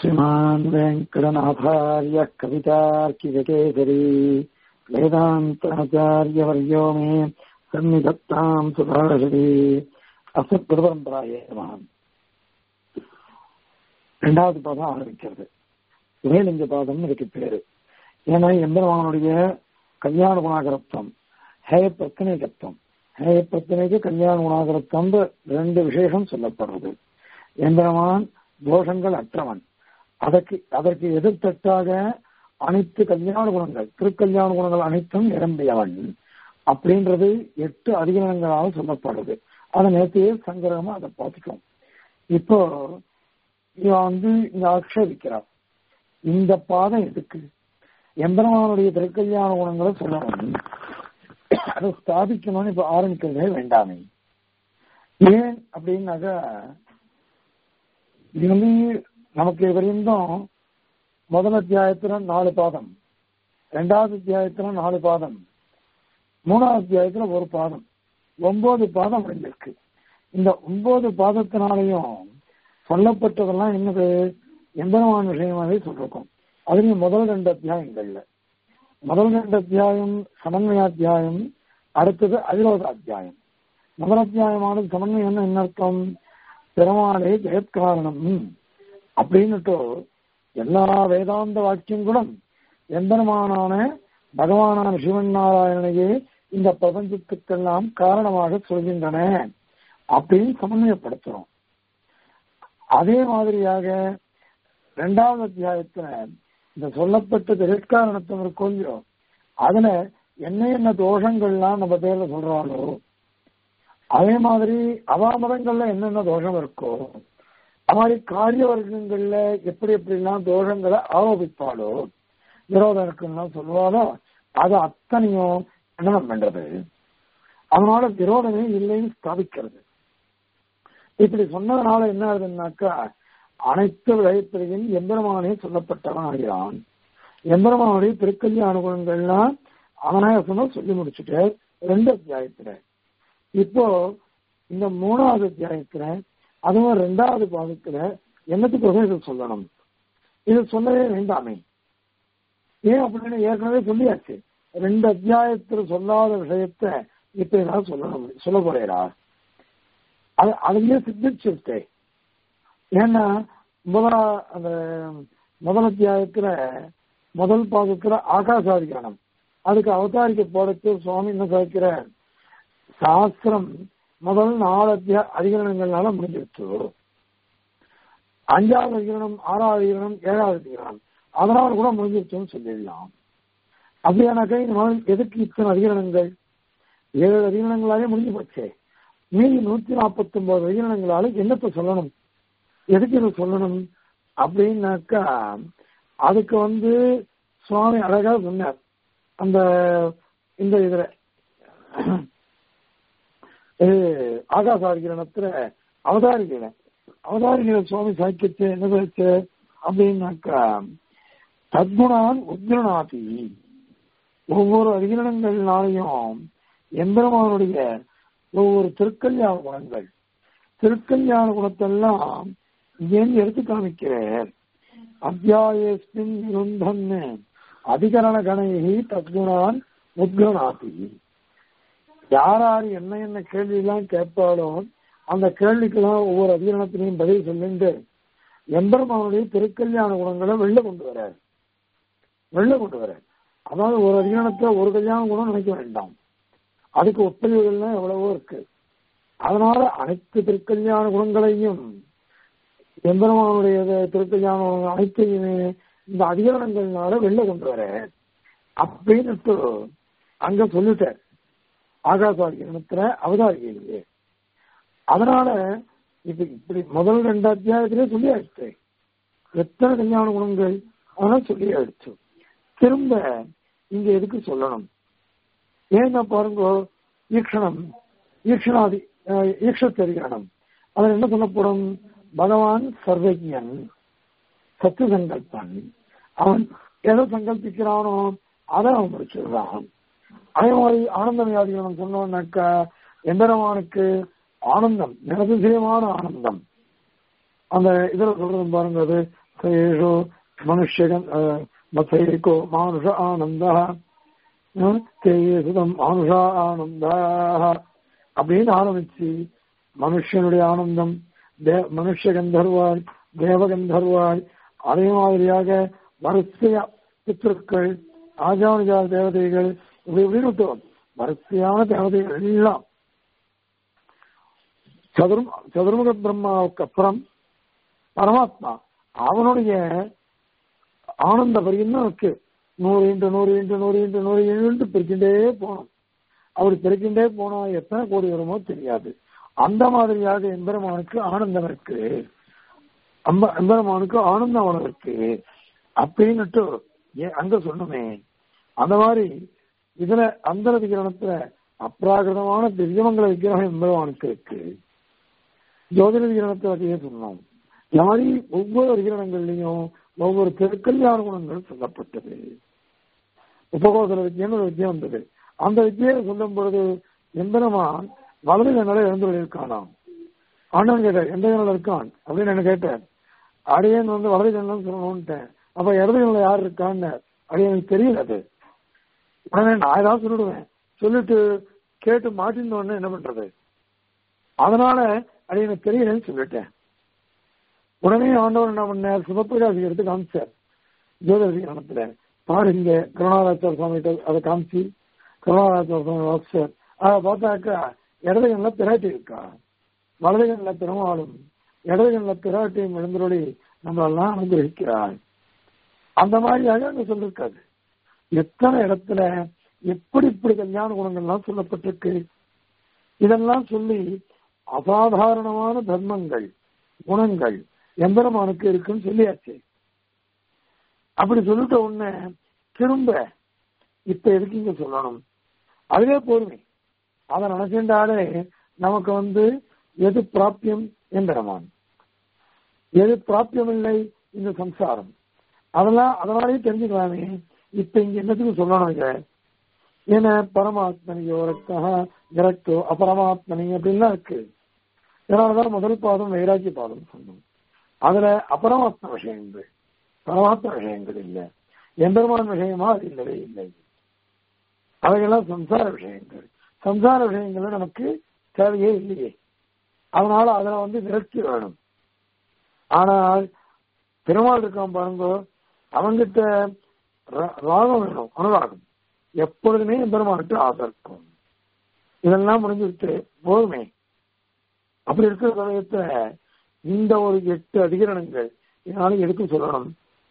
श्रीमान् वेङ्कटनाथार्यः कवितार्किककेसरी वेदान्ताचार्यवर्यो मे सन्निधत्ताम् सुधारषति அசத்குருபரம்பராய மகான் ரெண்டாவது பாதம் ஆரம்பிக்கிறது உபயலிங்க பாதம் இதுக்கு பேரு ஏன்னா எம்பெருமானுடைய கல்யாண குணாகரத்துவம் ஹேய பிரச்சனைகத்துவம் ஹேய பிரச்சனைக்கு கல்யாண குணாகரத்துவம் ரெண்டு விசேஷம் சொல்லப்படுறது எம்பெருமான் தோஷங்கள் அற்றவன் அதற்கு அதற்கு எதிர்த்தட்டாக அனைத்து கல்யாண குணங்கள் திருக்கல்யாண குணங்கள் அனைத்தும் நிரம்பியவன் அப்படின்றது எட்டு அதிகரணங்களாக சொல்லப்படுது அதை நேற்றையே சங்கிரகமா அதை பார்த்துட்டோம் இப்போ இவன் வந்து இங்க ஆட்சேபிக்கிறார் இந்த பாதம் எதுக்கு எம்பெருமானுடைய திருக்கல்யாண குணங்களை சொல்லணும் அதை ஸ்தாபிக்கணும்னு இப்ப ஆரம்பிக்கிறதே வேண்டாமே ஏன் அப்படின்னாக்கா இது வந்து நமக்கு வரையும் முதல் அத்தியாயத்துல நாலு பாதம் ரெண்டாவது அத்தியாயத்துல நாலு பாதம் மூணாவது அத்தியாயத்துல ஒரு பாதம் ஒன்பது பாதம் முடிஞ்சிருக்கு இந்த ஒன்பது பாதத்தினாலையும் சொல்லப்பட்டதெல்லாம் என்னது எம்பெருமான் விஷயமாவே சொல்லிருக்கோம் அதுலயும் முதல் ரெண்டு அத்தியாயங்கள்ல முதல் ரெண்டு அத்தியாயம் சமன்வயாத்தியாயம் அடுத்தது அவிரோதாத்தியாயம் முதல் அத்தியாயமானது சமன்வயம் என்ன அர்த்தம் பெருமாளே ஜெயத்காரணம் அப்படின்னுட்டு எல்லா வேதாந்த வாக்கியங்களும் எம்பெருமானான பகவானான சிவன் நாராயணனையே இந்த பிரபஞ்சத்துக்கெல்லாம் காரணமாக சொல்கின்றன அப்படின்னு சமன்வயப்படுத்துறோம் அதே மாதிரியாக இரண்டாவது அத்தியாயத்துல இந்த சொல்லப்பட்ட ஜெகத்காரணத்துவம் இருக்கும் இல்லையோ அதுல என்ன என்ன தோஷங்கள்லாம் நம்ம பேர்ல சொல்றாளோ அதே மாதிரி அவாமதங்கள்ல என்னென்ன தோஷம் இருக்கோ அது மாதிரி காரிய வர்க்கங்கள்ல எப்படி எப்படிலாம் தோஷங்களை ஆரோபிப்பாளோ விரோதம் இருக்குன்னா சொல்லுவாளோ அது அத்தனையும் கண்டனம் பண்றது அதனால விரோதமே இல்லைன்னு ஸ்தாபிக்கிறது இப்படி சொன்னதுனால என்ன ஆகுதுன்னாக்கா அனைத்து விடயத்திலையும் எம்பெருமானே சொல்லப்பட்டவன் ஆகிறான் எம்பெருமானுடைய திருக்கல்யாண அனுகூலங்கள்லாம் அவனாயசமா சொல்லி முடிச்சுட்டு ரெண்டு அத்தியாயத்துல இப்போ இந்த மூணாவது அத்தியாயத்துல அதுவும் ரெண்டாவது பாதத்துல என்னத்துக்கு இது சொல்லணும் இது சொல்லவே வேண்டாமே ஏன் அப்படின்னு ஏற்கனவே சொல்லியாச்சு ரெண்டு அத்தியாயத்துல சொல்லாத விஷயத்த இப்ப ஏதாவது சொல்லணும் சொல்ல போறேரா அது அதுலயே சித்திச்சிருக்கே ஏன்னா முதலா அந்த முதல் அத்தியாயத்துல முதல் பாகத்துல ஆகாசாதிகரணம் அதுக்கு அவதாரிக்க போறதுக்கு சுவாமி என்ன சாதிக்கிற சாஸ்திரம் முதல் நாலு அத்தியா அதிகரணங்கள்னால முடிஞ்சிருச்சு அஞ்சாவது அதிகரணம் ஆறாவது அதிகரணம் ஏழாவது அதிகரணம் அதனால கூட முடிஞ்சிருச்சுன்னு சொல்லிடலாம் அப்படியானாக்கா இந்த மாதிரி எதுக்கு இத்தனை அதிகரணங்கள் ஏழு அதிகரணங்களாலே முடிஞ்சு போச்சே மீதி நூத்தி நாற்பத்தி ஒன்பது அதிகரணங்களால என்னத்தை சொல்லணும் எதுக்கு இதை சொல்லணும் அப்படின்னாக்கா அதுக்கு வந்து சுவாமி அழகா சொன்னார் அந்த இந்த இதுல ஆகாசாரிகரணத்துல அவதாரிகளை அவதாரிகளை சுவாமி சாக்கியத்தை என்ன வச்சு அப்படின்னாக்கா தத்குணான் உத்ரணாதி ஒவ்வொரு அதிகரணங்கள்னாலையும் எம்பெருமானுடைய ஒவ்வொரு திருக்கல்யாண குணங்கள் திருக்கல்யாண குணத்தெல்லாம் ஏன் எடுத்து காமிக்கிறார் அத்தியாயஸ்மின் இருந்தன்னு அதிகரண கணைகி தத்குணான் உத்கணாதி யார் யார் என்ன என்ன கேள்வி எல்லாம் கேட்பாலோ அந்த கேள்விக்கெல்லாம் ஒவ்வொரு அதிகரணத்திலையும் பதில் சொல்லிட்டு எம்பெருமானுடைய திருக்கல்யாண குணங்களை வெளில கொண்டு வர வெளில கொண்டு வர அதாவது ஒரு அதிகாரத்தை ஒரு கல்யாண குணம் நினைக்க வேண்டாம் அதுக்கு ஒத்துழைவுகள்லாம் எவ்வளவோ இருக்கு அதனால அனைத்து திருக்கல்யாண குணங்களையும் எம்பெருமானுடைய திருக்கல்யாண அனைத்தையுமே இந்த அதிகாரங்கள்னால வெளில கொண்டு வர அப்படின்னு அங்க சொல்லிட்டார் ஆகாசாதிகரணத்துல அவதாரிகையிலேயே அதனால இப்ப இப்படி முதல் ரெண்டு அத்தியாயத்திலே சொல்லி ஆயிடுச்சு எத்தனை கல்யாண குணங்கள் அதனால சொல்லி ஆயிடுச்சு திரும்ப இங்க எதுக்கு சொல்லணும் ஏன்னா பாருங்க ஈக்ஷணம் ஈக்ஷணாதி ஈக்ஷத்தரிகரணம் அதில் என்ன சொல்லப்படும் பகவான் சர்வஜன் சத்து சங்கல்பன் அவன் எதை சங்கல்பிக்கிறானோ அதை அவன் முடிச்சிடுறான் அதே மாதிரி ஆனந்த வியாதிகள் சொன்னோம்னாக்கா எம்பெருமானுக்கு ஆனந்தம் நிரதிசயமான ஆனந்தம் அந்த இதுல சொல்றது பாருங்க அது சேஷு மனுஷகன் மசைகோ மானுஷ ஆனந்தா சுதம் மானுஷா ஆனந்தா அப்படின்னு ஆரம்பிச்சு மனுஷனுடைய ஆனந்தம் மனுஷ கந்தர்வாய் தேவ கந்தர்வாய் அதே மாதிரியாக வரிசையா பித்திருக்கள் ஆஜானுஜா தேவதைகள் இப்படி இப்படின்னு விட்டுவோம் வரிசையான தேவதைகள் எல்லாம் சதுர் சதுர்முக பிரம்மாவுக்கு அப்புறம் பரமாத்மா அவனுடைய ஆனந்த வரியும் இருக்கு நூறு இன்ட்டு நூறு இன்ட்டு நூறு இன்ட்டு நூறு இன்ட்டு பிரிக்கின்றே போனோம் அப்படி பிரிக்கின்றே போனா எத்தனை கோடி வருமோ தெரியாது அந்த மாதிரியாக எம்பெருமானுக்கு ஆனந்தம் இருக்கு அம்ப எம்பெருமானுக்கு ஆனந்தம் அவனுக்கு இருக்கு அப்படின்னுட்டு அங்க சொன்னமே அந்த மாதிரி இதுல அந்த விகிரணத்துல அப்ராகிருதமான திவ்யமங்கல விக்கிரகம் எம்பெருமானுக்கு இருக்கு ஜோதிட விகிரணத்தை பற்றியே சொன்னோம் இந்த மாதிரி ஒவ்வொரு விகிரணங்கள்லையும் ஒவ்வொரு திருக்கல்யாண குணங்கள் சொல்லப்பட்டது உபகோசல வித்தியன்னு ஒரு வித்தியம் வந்தது அந்த வித்தியை சொல்லும் பொழுது எம்பெருமான் வலது கண்ணல இழந்து இருக்கானாம் ஆண்டவன் கேட்டார் எந்த கண்ணில் இருக்கான் அப்படின்னு என்ன கேட்டார் அடியன் வந்து வலது கண்ணம் சொல்லணும்ட்டேன் அப்ப இடது கண்ணில் யார் இருக்கான்னு அடியனுக்கு தெரியல அது உடனே நான் ஏதாவது சொல்லிடுவேன் சொல்லிட்டு கேட்டு மாட்டின உடனே என்ன பண்றது அதனால அடியனுக்கு தெரியலன்னு சொல்லிட்டேன் உடனே ஆண்டவர் என்ன பண்ணார் சிவப்பிரகாசி எடுத்து காமிச்சார் ஜோதிடத்துல பாருங்க கருணாராச்சார சுவாமி அதை காமிச்சு கருணாராச்சார சுவாமி வாசிச்சார் அதை பார்த்தாக்கா இடது கண்ணில் பிராட்டி இருக்கா வலது கண்ணில் பெருமாளும் இடது கண்ணில் பிராட்டியும் எழுந்தருளி நம்மளெல்லாம் அனுகிரகிக்கிறாள் அந்த மாதிரியாக அங்க சொல்லிருக்காது எத்தனை இடத்துல எப்படி இப்படி கல்யாண குணங்கள்லாம் சொல்லப்பட்டிருக்கு இதெல்லாம் சொல்லி அசாதாரணமான தர்மங்கள் குணங்கள் எம்பெருமானுக்கு இருக்குன்னு சொல்லியாச்சு அப்படி சொல்லிட்ட உடனே திரும்ப இப்ப எதுக்கு இங்க சொல்லணும் அதுவே போதுமே அதை நினைச்சிருந்தாலே நமக்கு வந்து எது பிராப்தியம் எம்பெருமான் எது பிராப்தியம் இல்லை இந்த சம்சாரம் அதெல்லாம் அதனாலேயே தெரிஞ்சுக்கலாமே இப்ப இங்க என்னத்துக்கு சொல்லணும் இத ஏன்னா பரமாத்மனியோ ரத்தா விரக்தோ அபரமாத்மனி அப்படின்லாம் இருக்கு இதனாலதான் முதல் பாதம் வைராக்கிய பாதம் சொன்னோம் அதுல அபரமாத்ம விஷயங்கள் பரமாத்ம விஷயங்கள் இல்லை எம்பெருமான் விஷயமா அது இல்லவே இல்லை அவைகள்லாம் சம்சார விஷயங்கள் சம்சார விஷயங்கள் நமக்கு தேவையே இல்லையே அதனால அதுல வந்து விரக்தி வேணும் ஆனால் பெருமாள் இருக்கான் பாருங்க அவங்கிட்ட ராகம் வேணும் அனுராகம் எப்பொழுதுமே பெருமானுக்கு ஆசை இருக்கும் இதெல்லாம் முடிஞ்சுட்டு போதுமே அப்படி இருக்கிற சமயத்துல இந்த ஒரு எட்டு அதிகரணங்கள் இதனால எதுக்கு சொல்லணும்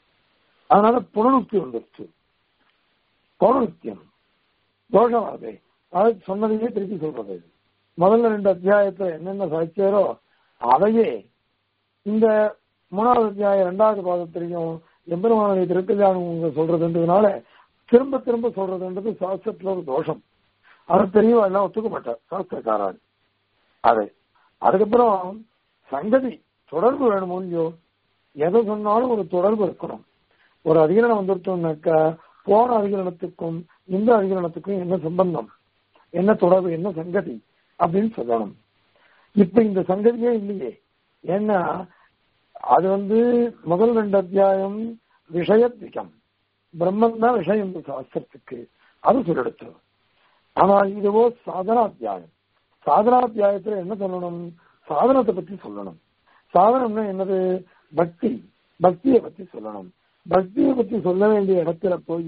அதனால புனருக்தி வந்துருச்சு பௌனருத்தியம் தோஷமாது அது சொன்னதையே திருப்பி சொல்றது முதல்ல ரெண்டு அத்தியாயத்தை என்னென்ன சாதிச்சாரோ அதையே இந்த மூணாவது அத்தியாயம் ரெண்டாவது பாதத்திலையும் எம்பெருமானுடைய திருக்கல்யாணம் சொல்றதுன்றதுனால திரும்ப திரும்ப சொல்றதுன்றது சாஸ்திரத்துல ஒரு தோஷம் அதை தெரியவா எல்லாம் ஒத்துக்க மாட்டார் சாஸ்திரக்காரன் அது அதுக்கப்புறம் சங்கதி தொடர்பு வேணுமோ இல்லையோ எதை சொன்னாலும் ஒரு தொடர்பு இருக்கணும் ஒரு அதிகரணம் வந்துட்டோம்னாக்கா போன அதிகரணத்துக்கும் இந்த அதிகரணத்துக்கும் என்ன சம்பந்தம் என்ன தொடர்பு என்ன சங்கதி அப்படின்னு சொல்லணும் இப்ப இந்த சங்கதியே இல்லையே ஏன்னா அது வந்து முதல் ரெண்டு அத்தியாயம் விஷயத்திகம் பிரம்மன் தான் விஷயம் இந்த சாஸ்திரத்துக்கு அது சொல்லெடுத்து ஆனா இதுவோ சாதனாத்தியாயம் சாதனாத்தியாயத்துல என்ன சொல்லணும் சாதனத்தை பத்தி சொல்லணும் சாதனம்னா என்னது பக்தி பக்தியை பத்தி சொல்லணும் பக்தியை பத்தி சொல்ல வேண்டிய இடத்துல போய்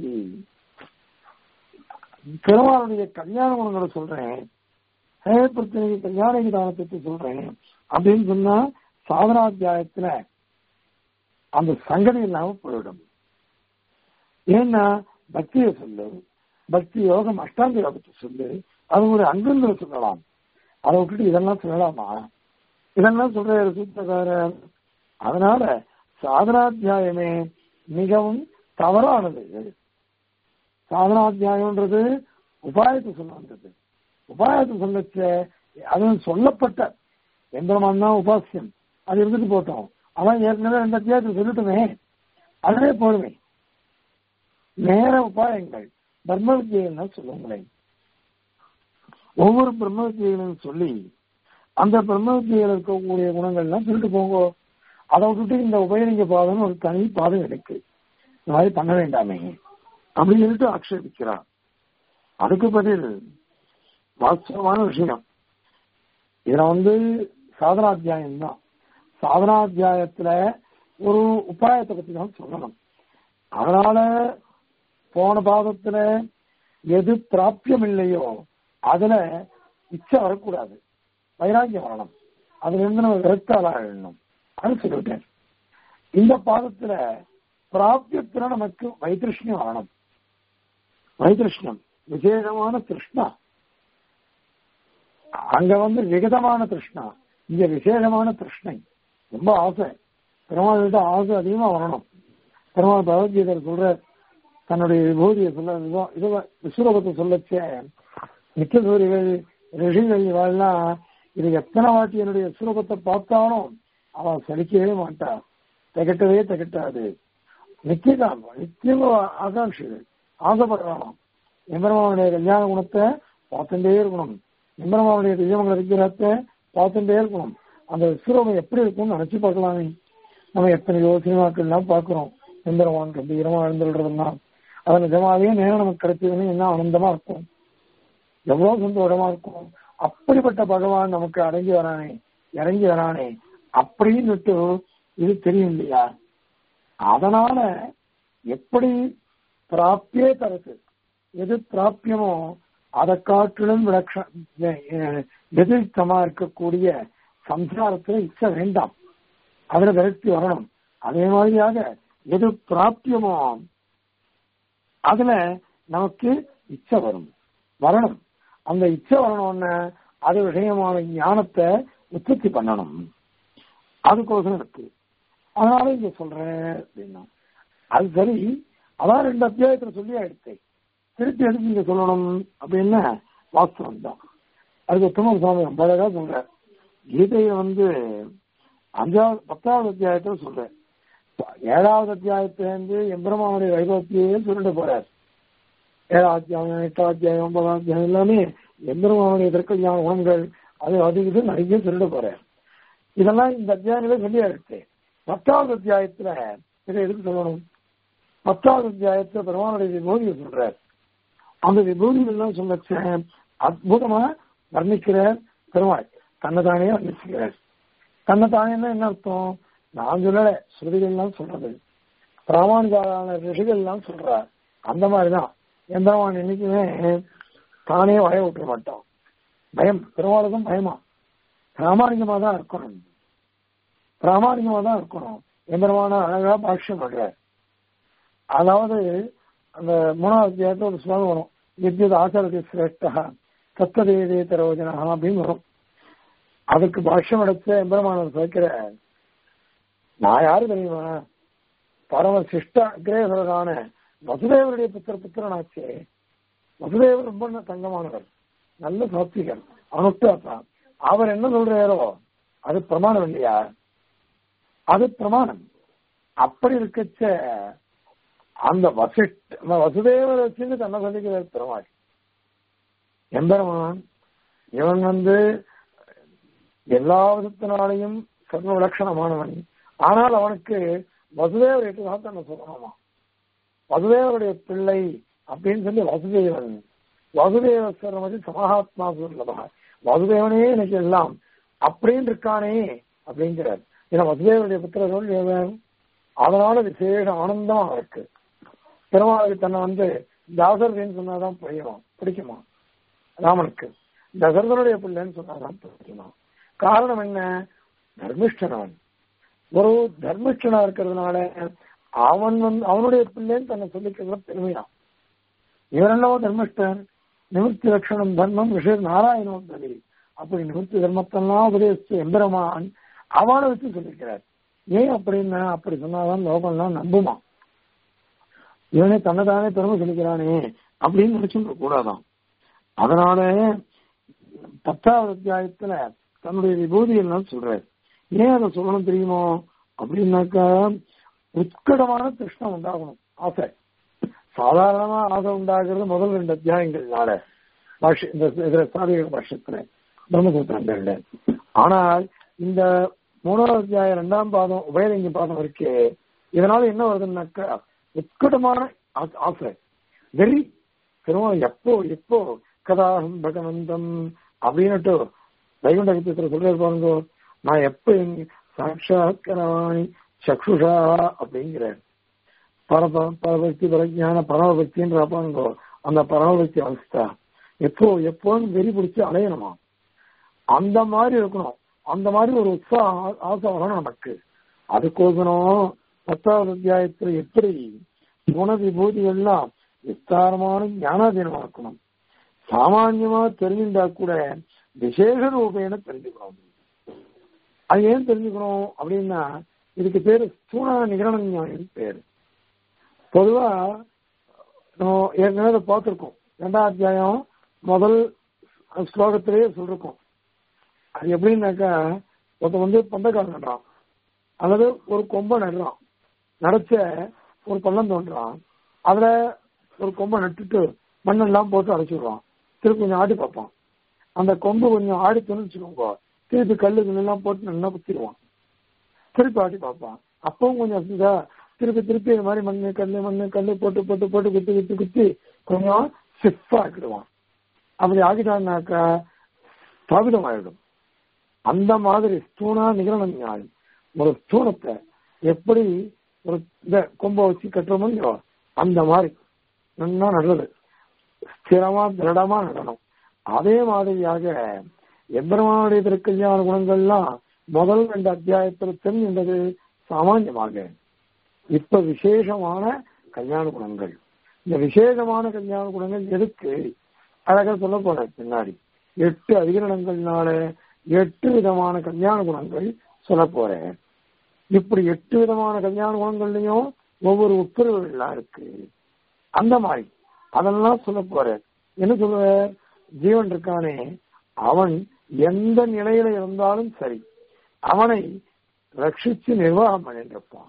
பெருமாளுடைய கல்யாண குணங்களை சொல்றேன் ஹேயப்பிரச்சனை கல்யாண விதானத்தை பத்தி சொல்றேன் அப்படின்னு சொன்னா சாதனாத்தியாயத்துல அந்த சங்கதி இல்லாம போயிடும் ஏன்னா பக்தியை சொல்லு பக்தி யோகம் அஷ்டாங்க யோகத்தை சொல்லு அது ஒரு அங்கங்களை சொல்லலாம் அதை விட்டுட்டு இதெல்லாம் சொல்லலாமா இதெல்லாம் சொல்ற சூத்திரக்காரர் அதனால சாதனாத்தியாயமே மிகவும் தவறானது சாதனாத்தியாயம்ன்றது உபாயத்தை சொல்லுன்றது உபாயத்தை சொல்லச்ச அது சொல்லப்பட்ட எந்திரமான் தான் உபாசியம் அது இருந்துட்டு போட்டோம் அவன் ஏற்கனவே ரெண்டு அத்தியாயத்தை சொல்லட்டுமே அதுவே போடுமே நேர உபாயங்கள் பிரம்ம வித்தியைகள் சொல்லுங்களேன் ஒவ்வொரு பிரம்ம வித்தியைகளையும் சொல்லி அந்த பிரம்ம வித்தியில் இருக்கக்கூடிய குணங்கள்லாம் சொல்லிட்டு போங்க அதை விட்டுட்டு இந்த உபயலிங்க பாதம் ஒரு தனி பாதம் இருக்கு இந்த மாதிரி பண்ண வேண்டாமே அப்படின்னு சொல்லிட்டு ஆக்ஷேபிக்கிறான் அதுக்கு பதில் வாஸ்தவமான விஷயம் இதுல வந்து சாதனாத்தியாயம் தான் சாதனாத்தியாயத்துல ஒரு உபாயத்தை பத்தி தான் சொல்லணும் அதனால போன பாதத்துல எது பிராப்தியம் இல்லையோ அதுல இச்சை வரக்கூடாது வைராக்கியம் வரணும் அதுல இருந்து நம்ம விரக்தாளா எழணும் அது சொல்லிட்டேன் இந்த பாதத்துல பிராப்தியத்துல நமக்கு வைத்திருஷ்ணியம் வரணும் வைத்திருஷ்ணம் விசேஷமான திருஷ்ணா அங்க வந்து விகதமான திருஷ்ணா இங்க விசேஷமான திருஷ்ணை ரொம்ப ஆசை பெருமாள்கிட்ட ஆசை அதிகமா வரணும் பெருமாள் பகவத்கீதர் சொல்ற தன்னுடைய விபூதியை சொல்ல இது விஸ்வரூபத்தை சொல்லச்சே நித்தியசூரிகள் ரிஷிகள் இவெல்லாம் இது எத்தனை வாட்டி என்னுடைய விஸ்வரூபத்தை பார்த்தாலும் அவன் சலிக்கவே மாட்டான் திகட்டவே திகட்டாது நித்தியதான் நித்தியம் ஆகாட்சிகள் ஆசைப்படுறான் எம்பெருமாவுடைய கல்யாண குணத்தை பார்த்துட்டே இருக்கணும் எம்பெருமாவுடைய திவ்யமங்கல விக்கிரகத்தை பார்த்துட்டே இருக்கணும் அந்த விஸ்வரூபம் எப்படி இருக்கும்னு நினைச்சு பார்க்கலாமே நம்ம எத்தனையோ சினிமாக்கள்லாம் பார்க்கிறோம் எம்பெருமான் கம்பீரமா எழுந்துடுறதுன்னா அது நிஜமாவே நேரம் நமக்கு கிடைச்சதுன்னு என்ன ஆனந்தமா இருக்கும் எவ்வளவு சந்தோஷமா இருக்கும் அப்படிப்பட்ட பகவான் நமக்கு அடங்கி வரானே இறங்கி வரானே அப்படின்னுட்டு இது தெரியும் இல்லையா அதனால எப்படி பிராப்தியே தரது எது பிராப்தியமோ அதை காட்டிலும் விளக்க எதிர்த்தமா இருக்கக்கூடிய சம்சாரத்துல இச்சை வேண்டாம் அதுல விரக்தி வரணும் அதே மாதிரியாக எது பிராப்தியமோ அதுல நமக்கு இச்சை வரும் வரணும் அந்த இச்சை வரணும்னு அது விஷயமான ஞானத்தை உற்பத்தி பண்ணணும் அதுக்கோசரம் இருக்கு அதனால இங்க சொல்றேன் அப்படின்னா அது சரி அதான் ரெண்டு அத்தியாயத்துல சொல்லி ஆயிடுச்சு திருப்பி எதுக்கு இங்க சொல்லணும் அப்படின்னா வாஸ்தவம் தான் அதுக்கு உத்தம சுவாமி ரொம்ப அழகா சொல்ற கீதையை வந்து அஞ்சாவது பத்தாவது அத்தியாயத்துல சொல்றேன் ஏழாவது அத்தியாயத்திலிருந்து எம்பெருமானுடைய வைபவத்தையே சொல்லிட்டு போறார் ஏழாவது அத்தியாயம் எட்டாவது அத்தியாயம் ஒன்பதாம் அத்தியாயம் எல்லாமே எம்பெருமானுடைய திருக்கல்யாண குணங்கள் அது அது இது நிறைய சொல்லிட்டு போறார் இதெல்லாம் இந்த அத்தியாயங்களே சொல்லி ஆயிடுச்சு பத்தாவது அத்தியாயத்துல இதை எதுக்கு சொல்லணும் பத்தாவது அத்தியாயத்துல பெருமானுடைய விபூதியை சொல்றார் அந்த விபூதி எல்லாம் சொல்ல அற்புதமா வர்ணிக்கிறார் பெருமாள் தன்னைத்தானே வர்ணிச்சுக்கிறார் தன்னைத்தானே என்ன அர்த்தம் நான் சொல்லல ஸ்ருதிகள்லாம் சொல்றது பிராமணிகாரான ரிஷிகள் எல்லாம் சொல்றா அந்த மாதிரிதான் எந்திரவான் என்னைக்குமே தானே வய விட்டுற மாட்டான் பயம் பெருமாளுக்கும் பயமா பிராமணிகமா தான் இருக்கணும் பிராமணிகமா தான் இருக்கணும் எந்திரமான அழகா பாஷ்யம் பண்ற அதாவது அந்த மூணாவது அத்தியாயத்துல ஒரு ஸ்லோகம் வரும் வித்யுத் ஆச்சரதி சிரேஷ்டா தத்ததேதே தரோஜனா அப்படின்னு வரும் அதுக்கு பாஷ்யம் அடைச்ச எம்பெருமானவர் சேர்க்கிற நான் யாரு தெரியுமா பரம சிஷ்ட அக்ரேசரான வசுதேவருடைய புத்திர புத்திரனாச்சே வசுதேவர் ரொம்ப தங்கமானவர் நல்ல சாத்விகர் அனுஷ்டாத்தான் அவர் என்ன சொல்றாரோ அது பிரமாணம் இல்லையா அது பிரமாணம் அப்படி இருக்கச்ச அந்த வசிஷ்ட வசுதேவரை வச்சுன்னு தன்னை சொல்லிக்கிறார் பெருமாள் எம்பெருமான் இவன் வந்து எல்லா விதத்தினாலையும் சர்வ விலட்சணமானவன் ஆனால் அவனுக்கு வசுதேவர் தான் தன்னை சொல்லணுமா வசுதேவருடைய பிள்ளை அப்படின்னு சொல்லி வசுதேவன் வசுதேவ சரமதி சமஹாத்மா சொல்லதா வசுதேவனே எனக்கு எல்லாம் அப்படின்னு இருக்கானே அப்படிங்கிறார் ஏன்னா வசுதேவருடைய புத்திரர்கள் தேவன் அதனால விசேஷ ஆனந்தமா இருக்கு பெருமாளுக்கு தன்னை வந்து தாசர்தின்னு சொன்னாதான் புரியும் பிடிக்குமா ராமனுக்கு தசரதனுடைய பிள்ளைன்னு சொன்னாதான் பிடிக்குமா காரணம் என்ன தர்மிஷ்டனவன் ஒரு தர்மிஷ்டனா இருக்கிறதுனால அவன் வந்து அவனுடைய பிள்ளைன்னு தன்னை சொல்லிக்கிறதுல பெருமையான் இவரெல்லாம் தர்மிஷ்டன் நிவர்த்தி லட்சணம் தர்மம் விஷய நாராயணம் தலி அப்படி நிவர்த்தி தர்மத்தெல்லாம் உபதேசிச்சு எம்பெருமான் அவனை வச்சு சொல்லியிருக்கிறார் ஏன் அப்படின்னா அப்படி சொன்னாதான் லோகம்லாம் நம்புமா இவனே தன்னைத்தானே பெருமை சொல்லிக்கிறானே அப்படின்னு நினைச்சுக்க கூடாதான் அதனால பத்தாவது அத்தியாயத்துல தன்னுடைய விபூதி எல்லாம் சொல்றாரு ஏன் அதை சொல்லணும் தெரியுமோ அப்படின்னாக்கா உட்கடமான கிருஷ்ணம் உண்டாகணும் ஆசை சாதாரணமா ஆசை உண்டாகிறது முதல் ரெண்டு அத்தியாயங்கள்னால பாஷ இந்த இதுல சாதிக பாஷத்துல பிரம்மசூத்திரங்கள்ல ஆனால் இந்த மூணாவது அத்தியாயம் ரெண்டாம் பாதம் உபயலிங்க பாதம் இருக்கு இதனால என்ன வருதுன்னாக்கா உட்கட்டமான ஆசை- ஆசை வெறி திரும்ப எப்போ எப்போ கதாகம் பகவந்தம் அப்படின்னுட்டு வைகுண்ட வித்தியத்துல சொல்றாரு பாருங்க நான் எப்ப எங்க சாட்சாத்கரவாணி சக்ஷுஷா அப்படிங்கிறார் பரப பரபக்தி பரஜான பரமபக்தின்ற பாருங்க அந்த பரமபக்தி அவஸ்தா எப்போ எப்போன்னு வெறி பிடிச்சு அலையணுமா அந்த மாதிரி இருக்கணும் அந்த மாதிரி ஒரு உற்சாகம் ஆ- ஆசை வரணும் நமக்கு அதுக்கோசரம் பத்தாவது அத்தியாயத்துல எப்படி குண விபூதிகள்லாம் விஸ்தாரமான ஞானாதீனமா இருக்கணும் சாமான்யமா தெரிஞ்சுட்டா கூட விசேஷ ரூபேன தெரிஞ்சுக்கணும் அது ஏன் தெரிஞ்சுக்கணும் அப்படின்னா இதுக்கு பேரு ஸ்தூண நிகரண ஞானம் பேரு பொதுவா நம்ம ஏற்கனவே இதை பார்த்திருக்கோம் ரெண்டாம் அத்தியாயம் முதல் ஸ்லோகத்திலேயே சொல்லிருக்கோம் அது எப்படின்னாக்கா ஒருத்தன் வந்து பந்தக்கால் நடுறான் அல்லது ஒரு கொம்பை நடுறான் நடைச்ச ஒரு பள்ளம் தோன்றான் அதுல ஒரு கொம்பை நட்டுட்டு மண்ணெல்லாம் போட்டு அடைச்சிடுவான் திருப்பி கொஞ்சம் ஆடி பார்ப்பான் அந்த கொம்பு கொஞ்சம் ஆடி வச்சுக்கோங்க திருப்பி கல்லு எல்லாம் போட்டு நல்லா குத்திடுவான் திருப்பி ஆடி பார்ப்பான் அப்பவும் கொஞ்சம் அப்படிதா திருப்பி திருப்பி இந்த மாதிரி மண்ணு கல்லு மண்ணு கல்லு போட்டு போட்டு போட்டு குத்தி குத்தி குத்தி கொஞ்சம் ஸ்டிஃபா ஆக்கிடுவான் அப்படி ஆகிட்டான்னாக்கா ஸ்தாபிதம் ஆயிடும் அந்த மாதிரி ஸ்தூணா நிகழன ஞானம் ஒரு ஸ்தூணத்தை எப்படி ஒரு இந்த கொம்பை வச்சு கட்டுறோமோ இல்லையோ அந்த மாதிரி நல்லா நல்லது ஸ்திரமா திருடமா நடனம் அதே மாதிரியாக எம்பெருமானுடைய திருக்கல்யாண குணங்கள்லாம் முதல் ரெண்டு அத்தியாயத்தில் தெரிஞ்சின்றது சாமான்யமாக இப்ப விசேஷமான கல்யாண குணங்கள் இந்த விசேஷமான கல்யாண குணங்கள் எதுக்கு அழகா சொல்ல போறேன் பின்னாடி எட்டு அதிகரணங்கள்னால எட்டு விதமான கல்யாண குணங்கள் சொல்ல போறேன் இப்படி எட்டு விதமான கல்யாண குணங்கள்லயும் ஒவ்வொரு உத்தரவுகள்லாம் இருக்கு அந்த மாதிரி அதெல்லாம் சொல்ல போறேன் என்ன சொல்லுவ ஜீவன் இருக்கானே அவன் எந்த நிலையில இருந்தாலும் சரி அவனை ரட்சிச்சு நிர்வாகம் பண்ணிட்டு இருப்பான்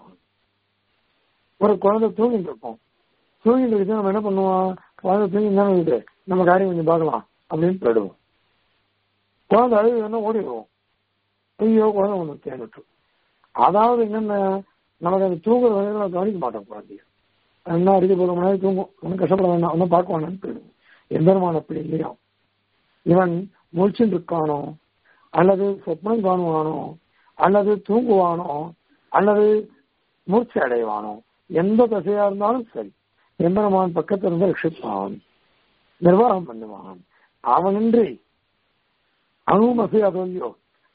ஒரு குழந்தை தூங்கிட்டு இருப்போம் தூங்கிட்டு இருக்கு நம்ம என்ன பண்ணுவோம் குழந்தை தூங்கி தானே இருக்குது நம்ம காரியம் கொஞ்சம் பார்க்கலாம் அப்படின்னு போயிடுவோம் குழந்தை அழுது வேணா ஓடிடுவோம் ஐயோ குழந்தை ஒன்று தேங்கிட்டு அதாவது என்னென்ன நமக்கு அந்த தூங்குற வகையில் நம்ம கவனிக்க மாட்டோம் குழந்தைய என்ன அடிக்க போகிற மணி தூங்கும் ஒன்றும் கஷ்டப்பட வேண்டாம் ஒன்றும் பார்க்க வேண்டாம்னு போயிடுவோம் எம்பெருமான் அப்படி இல்லையா இவன் முழிச்சுட்டு இருக்கானோ அல்லது சொப்னம் காணுவானோ அல்லது தூங்குவானோ அல்லது மூர்ச்சி அடைவானோ எந்த தசையா இருந்தாலும் சரி எம்பெருமான் பக்கத்துல இருந்து ரட்சிப்பான் நிர்வாகம் பண்ணுவான் அவனின்றி அணுவும் அசையாதோ இல்லையோ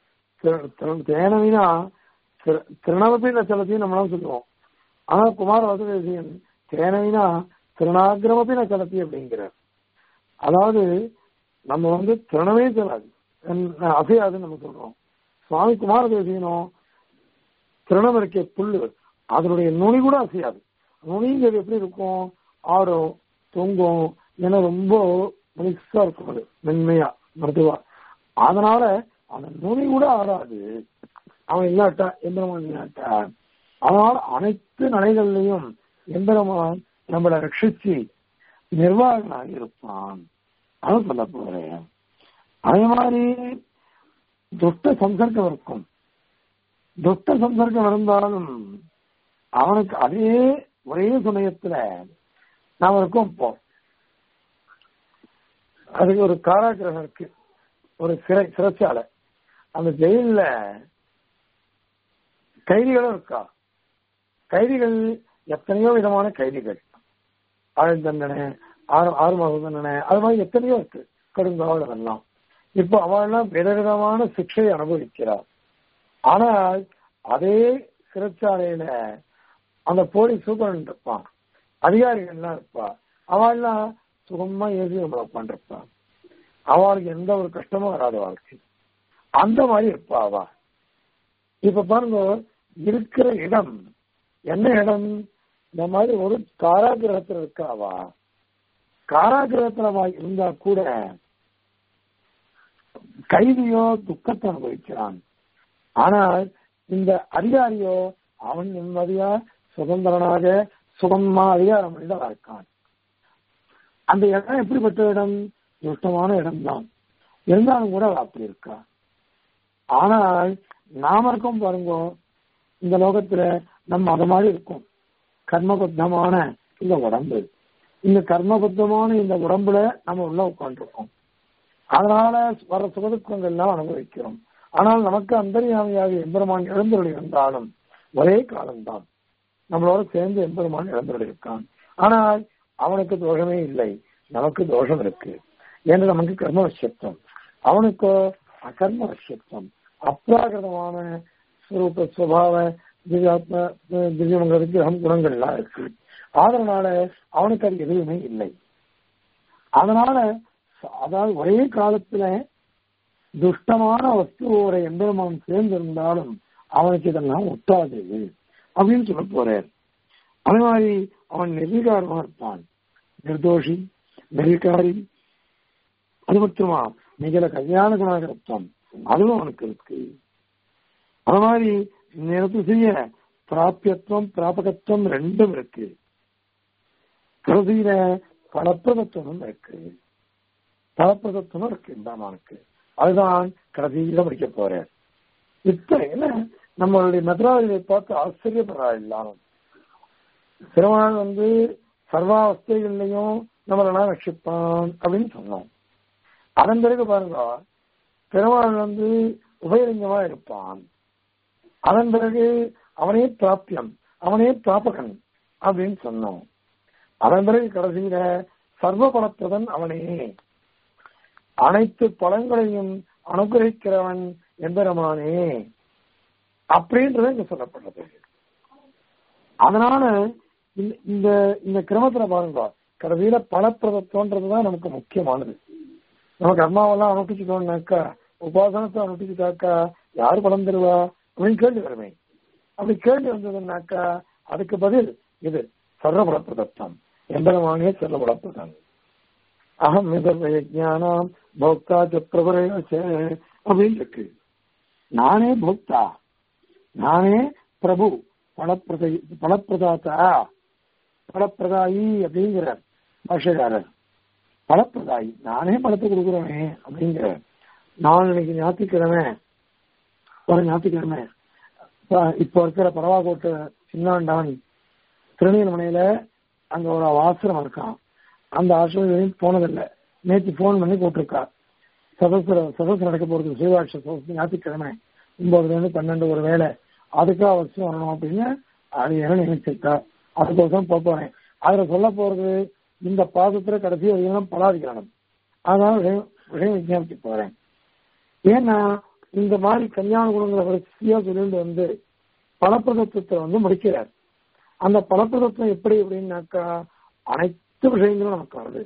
தேனவினா திருணவப்பின செலத்தையும் நம்மளாம் சொல்லுவோம் ஆனா குமார வசதேசியன் தேனவினா திருநாகிரமப்பின செலத்தி அப்படிங்கிறார் அதாவது நம்ம வந்து திறனவே செல்லாது அசையாதுன்னு நம்ம சொல்றோம் சுவாமி குமார தேசியனும் திறனம் இருக்க புல்லு அதனுடைய நுனி கூட அசையாது நுனிங்கிறது எப்படி இருக்கும் ஆடும் தொங்கும் ஏன்னா ரொம்ப மிக்ஸா இருக்கும் அது மென்மையா மருத்துவா அதனால அந்த நுனி கூட ஆடாது அவன் இல்லாட்டா எந்திரமான் இல்லாட்டா அதனால அனைத்து நிலைகள்லையும் எந்திரமான் நம்மளை ரட்சிச்சு நிர்வாகனாக இருப்பான் அதை சொல்ல போறேன் அதே மாதிரி துஷ்ட சம்சர்க்கம் இருக்கும் துஷ்ட சம்சர்க்கம் இருந்தாலும் அவனுக்கு அதே ஒரே சமயத்துல நாம இருக்கோம் இப்போ அதுக்கு ஒரு காராகிரகம் இருக்கு ஒரு சிறை சிறைச்சாலை அந்த ஜெயில கைதிகளும் இருக்கா கைதிகள் எத்தனையோ விதமான கைதிகள் ஆயுள் தண்டனை ஆறு ஆறு மாதம் தண்டனை அது மாதிரி எத்தனையோ இருக்கு கடுங்காவல் அதெல்லாம் இப்போ அவெல்லாம் விதவிதமான சிக்ஷை அனுபவிக்கிறார் ஆனால் அதே சிறைச்சாலையில அந்த போலீஸ் சூப்பரண்ட் இருப்பான் அதிகாரிகள்லாம் இருப்பா அவெல்லாம் சுகமா ஏசி உட்காந்துருப்பான் அவளுக்கு எந்த ஒரு கஷ்டமும் வராது வாழ்க்கை அந்த மாதிரி இருப்பா அவ இப்ப பாருங்க இருக்கிற இடம் என்ன இடம் இந்த மாதிரி ஒரு காராகிரகத்துல இருக்காவா காராகிரகத்துல இருந்தா கூட கைதியோ துக்கத்தை அனுபவிக்கிறான் ஆனால் இந்த அதிகாரியோ அவன் நிம்மதியா சுதந்திரனாக சுகமா அதிகாரம் பண்ணிதான் இருக்கான் அந்த இடம் எப்படிப்பட்ட இடம் துஷ்டமான இடம் தான் இருந்தாலும் கூட அப்படி இருக்கா ஆனால் நாம இருக்கோம் பாருங்க இந்த லோகத்துல நம்ம அது மாதிரி இருக்கும் கர்மபத்தமான இந்த உடம்பு இந்த கர்மபத்தமான இந்த உடம்புல நம்ம உள்ள உட்காந்துருக்கோம் அதனால வர சுகதுக்கங்கள் எல்லாம் அனுபவிக்கிறோம் ஆனால் நமக்கு அந்தரியாமையாக எம்பெருமான் இழந்தொழி இருந்தாலும் ஒரே காலம்தான் நம்மளோட சேர்ந்து எம்பெருமான் இழந்தொழி இருக்கான் ஆனால் அவனுக்கு தோஷமே இல்லை நமக்கு தோஷம் இருக்கு ஏன்னா நமக்கு கர்ம வசியத்துவம் அவனுக்கு அகர்ம வசியத்துவம் அப்ராகிருதமான ஸ்வரூப சுவாவ திவ்யாத்ம திவ்யமங்க விக்கிரகம் குணங்கள்லாம் இருக்கு அதனால அவனுக்கு அது எதுவுமே இல்லை அதனால அதாவது ஒரே காலத்துல துஷ்டமான வஸ்துவோட எம்பெருமான் சேர்ந்திருந்தாலும் அவனுக்கு இதெல்லாம் ஒட்டாது அப்படின்னு சொல்ல போறார் அதே மாதிரி அவன் நிர்வீகாரமா இருப்பான் நிர்தோஷி நிர்விகாரி அது மட்டுமா மிகல கல்யாண குணாகரத்துவம் அதுவும் அவனுக்கு இருக்கு அது மாதிரி நேரத்து செய்ய பிராபியத்துவம் பிராபகத்துவம் ரெண்டும் இருக்கு கருதியில பலப்பிரதத்துவம் இருக்கு பலப்பிரதத்துவம் இருக்கு இந்தாமானுக்கு அதுதான் கடைசியில படிக்க போறேன் இப்ப என்ன நம்மளுடைய மெத்ராவிலை பார்த்து ஆச்சரியப்படுறா எல்லாரும் திருமணம் வந்து சர்வாவஸ்தைகள்லையும் நம்மளெல்லாம் ரட்சிப்பான் அப்படின்னு சொன்னோம் அதன் பிறகு பாருங்க பெருமாள் வந்து உபயலிங்கமா இருப்பான் அதன் பிறகு அவனே பிராப்பியம் அவனே பிராபகன் அப்படின்னு சொன்னோம் அதன் பிறகு கடைசியில சர்வ பலத்துடன் அவனே அனைத்து பலங்களையும் அனுகிரகிக்கிறவன் எம்பெருமானே அப்படின்றது இங்க சொல்லப்படுறது அதனால இந்த இந்த கிரமத்துல பாருங்க கடைசியில பலப்பிரதத்துவன்றதுதான் நமக்கு முக்கியமானது நம்ம கர்மாவெல்லாம் அனுப்பிச்சுட்டோம்னாக்கா உபாசனத்தை அனுப்பிச்சுட்டாக்கா யாரு பலம் தருவா அப்படின்னு கேள்வி வருமே அப்படி கேள்வி வந்ததுன்னாக்கா அதுக்கு பதில் இது சர்வபலப்பிரதத்தம் எம்பெருமானே சர்வபலப்பிரதம் அகம் மிதம் போக்தா சக்கரவரேச அப்படின்னு இருக்கு நானே போக்தா நானே பிரபு பலப்பிரத பலப்பிரதாத்தா பலப்பிரதாயி அப்படிங்கிறார் பாஷகாரர் பலப்பிரதாயி நானே பலத்தை கொடுக்குறவனே அப்படிங்கிறார் நான் இன்னைக்கு ஞாயிற்றுக்கிழமை ஒரு ஞாயிற்றுக்கிழமை இப்போ இருக்கிற பரவாக்கோட்டு சின்னாண்டான் திருநீலமனையில அங்க ஒரு ஆசிரமம் இருக்கான் அந்த ஆசிரமம் போனதில்லை நேற்று போன் பண்ணி போட்டிருக்கா சதசு சதசு நடக்க போறது சீவாட்ச சதசு ஞாயிற்றுக்கிழமை ஒன்பதுல இருந்து பன்னெண்டு ஒரு வேலை அதுக்கு அவசியம் வரணும் அப்படின்னு அது என்ன நினைச்சிருக்கா அதுக்கோசரம் போக போறேன் அதுல சொல்ல போறது இந்த பாதத்துல கடைசி அதிகம் பலாதிகரணம் அதனால விஷயம் விஞ்ஞாபிக்க போறேன் ஏன்னா இந்த மாதிரி கல்யாண குணங்களை வரிசையா சொல்லிட்டு வந்து பலப்பிரதத்துவத்தை வந்து முடிக்கிறார் அந்த பலப்பிரதத்துவம் எப்படி அப்படின்னாக்கா அனைத்து விஷயங்களும் நமக்கு வருது